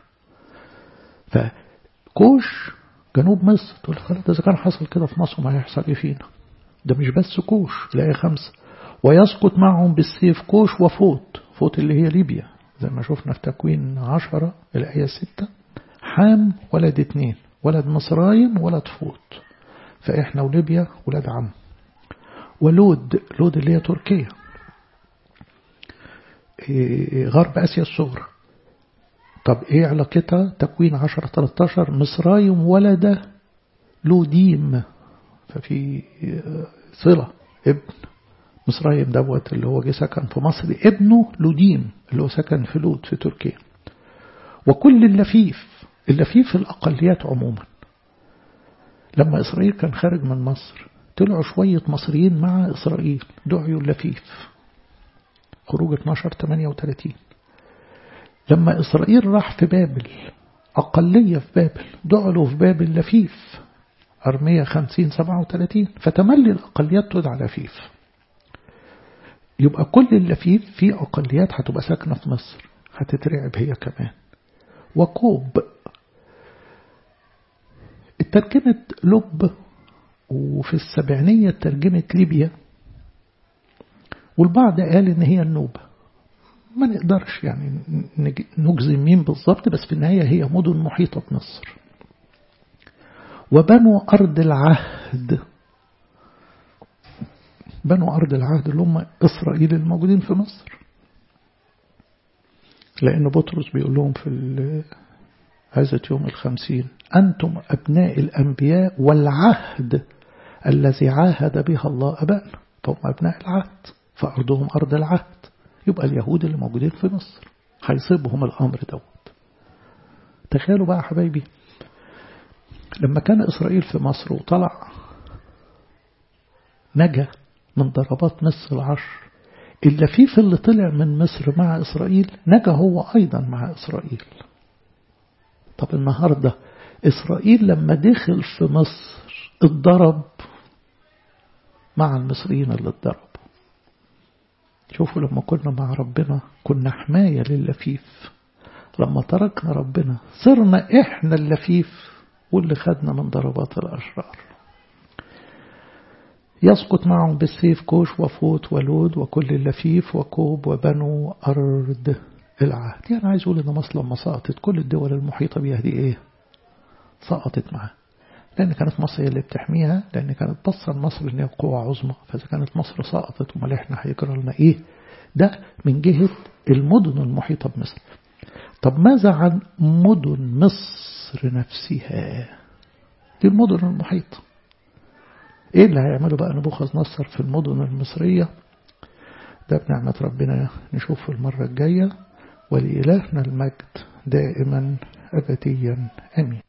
فكوش جنوب مصر تقول خلاص إذا كان حصل كده في مصر ما هيحصل إيه فينا ده مش بس كوش الآية خمسة ويسقط معهم بالسيف كوش وفوت فوت اللي هي ليبيا زي ما شفنا في تكوين عشرة الآية ستة حام ولد اتنين ولد مصرايم ولد فوت فإحنا وليبيا ولاد عم ولود لود اللي هي تركيا غرب آسيا الصغرى طب ايه علاقتها تكوين عشرة 13 مصرايم ولد لوديم ففي صلة ابن مصرايم دوت اللي هو جه سكن في مصر ابنه لوديم اللي هو سكن في لود في تركيا وكل اللفيف اللفيف الأقليات عموما لما إسرائيل كان خارج من مصر طلعوا شوية مصريين مع إسرائيل دعيوا اللفيف خروج 12 38 لما إسرائيل راح في بابل أقلية في بابل دعوا في بابل لفيف أرمية 50 37 فتملي الأقليات تدعى لفيف يبقى كل اللفيف في أقليات هتبقى ساكنة في مصر هتترعب هي كمان وكوب الترجمة لب وفي السبعينية ترجمة ليبيا والبعض قال إن هي النوبة ما نقدرش يعني نجزم مين بالظبط بس في النهاية هي مدن محيطة بمصر وبنوا أرض العهد بنوا أرض العهد اللي هم إسرائيل الموجودين في مصر لأن بطرس بيقول لهم في عزة يوم الخمسين أنتم أبناء الأنبياء والعهد الذي عاهد بها الله أبائنا فهم أبناء العهد فأرضهم أرض العهد يبقى اليهود اللي موجودين في مصر هيصيبهم الأمر دوت تخيلوا بقى حبايبي لما كان إسرائيل في مصر وطلع نجا من ضربات مصر العشر اللفيف اللي طلع من مصر مع إسرائيل نجا هو أيضا مع إسرائيل طب النهاردة إسرائيل لما دخل في مصر اتضرب مع المصريين اللي اتضربوا شوفوا لما كنا مع ربنا كنا حماية لللفيف لما تركنا ربنا صرنا إحنا اللفيف واللي خدنا من ضربات الأشرار يسقط معهم بالسيف كوش وفوت ولود وكل اللفيف وكوب وبنو أرض العهد يعني عايز أقول إن مصر لما سقطت كل الدول المحيطة بيها دي إيه سقطت معاه لأن كانت مصر هي اللي بتحميها لأن كانت بصر مصر إن هي قوة عظمى فإذا كانت مصر سقطت أمال إحنا هيجرى لنا إيه ده من جهة المدن المحيطة بمصر طب ماذا عن مدن مصر نفسها دي المدن المحيطة ايه اللي هيعمله بقى نبوخذ نصر في المدن المصرية ده بنعمة ربنا نشوف المرة الجاية ولإلهنا المجد دائما أبديا أمين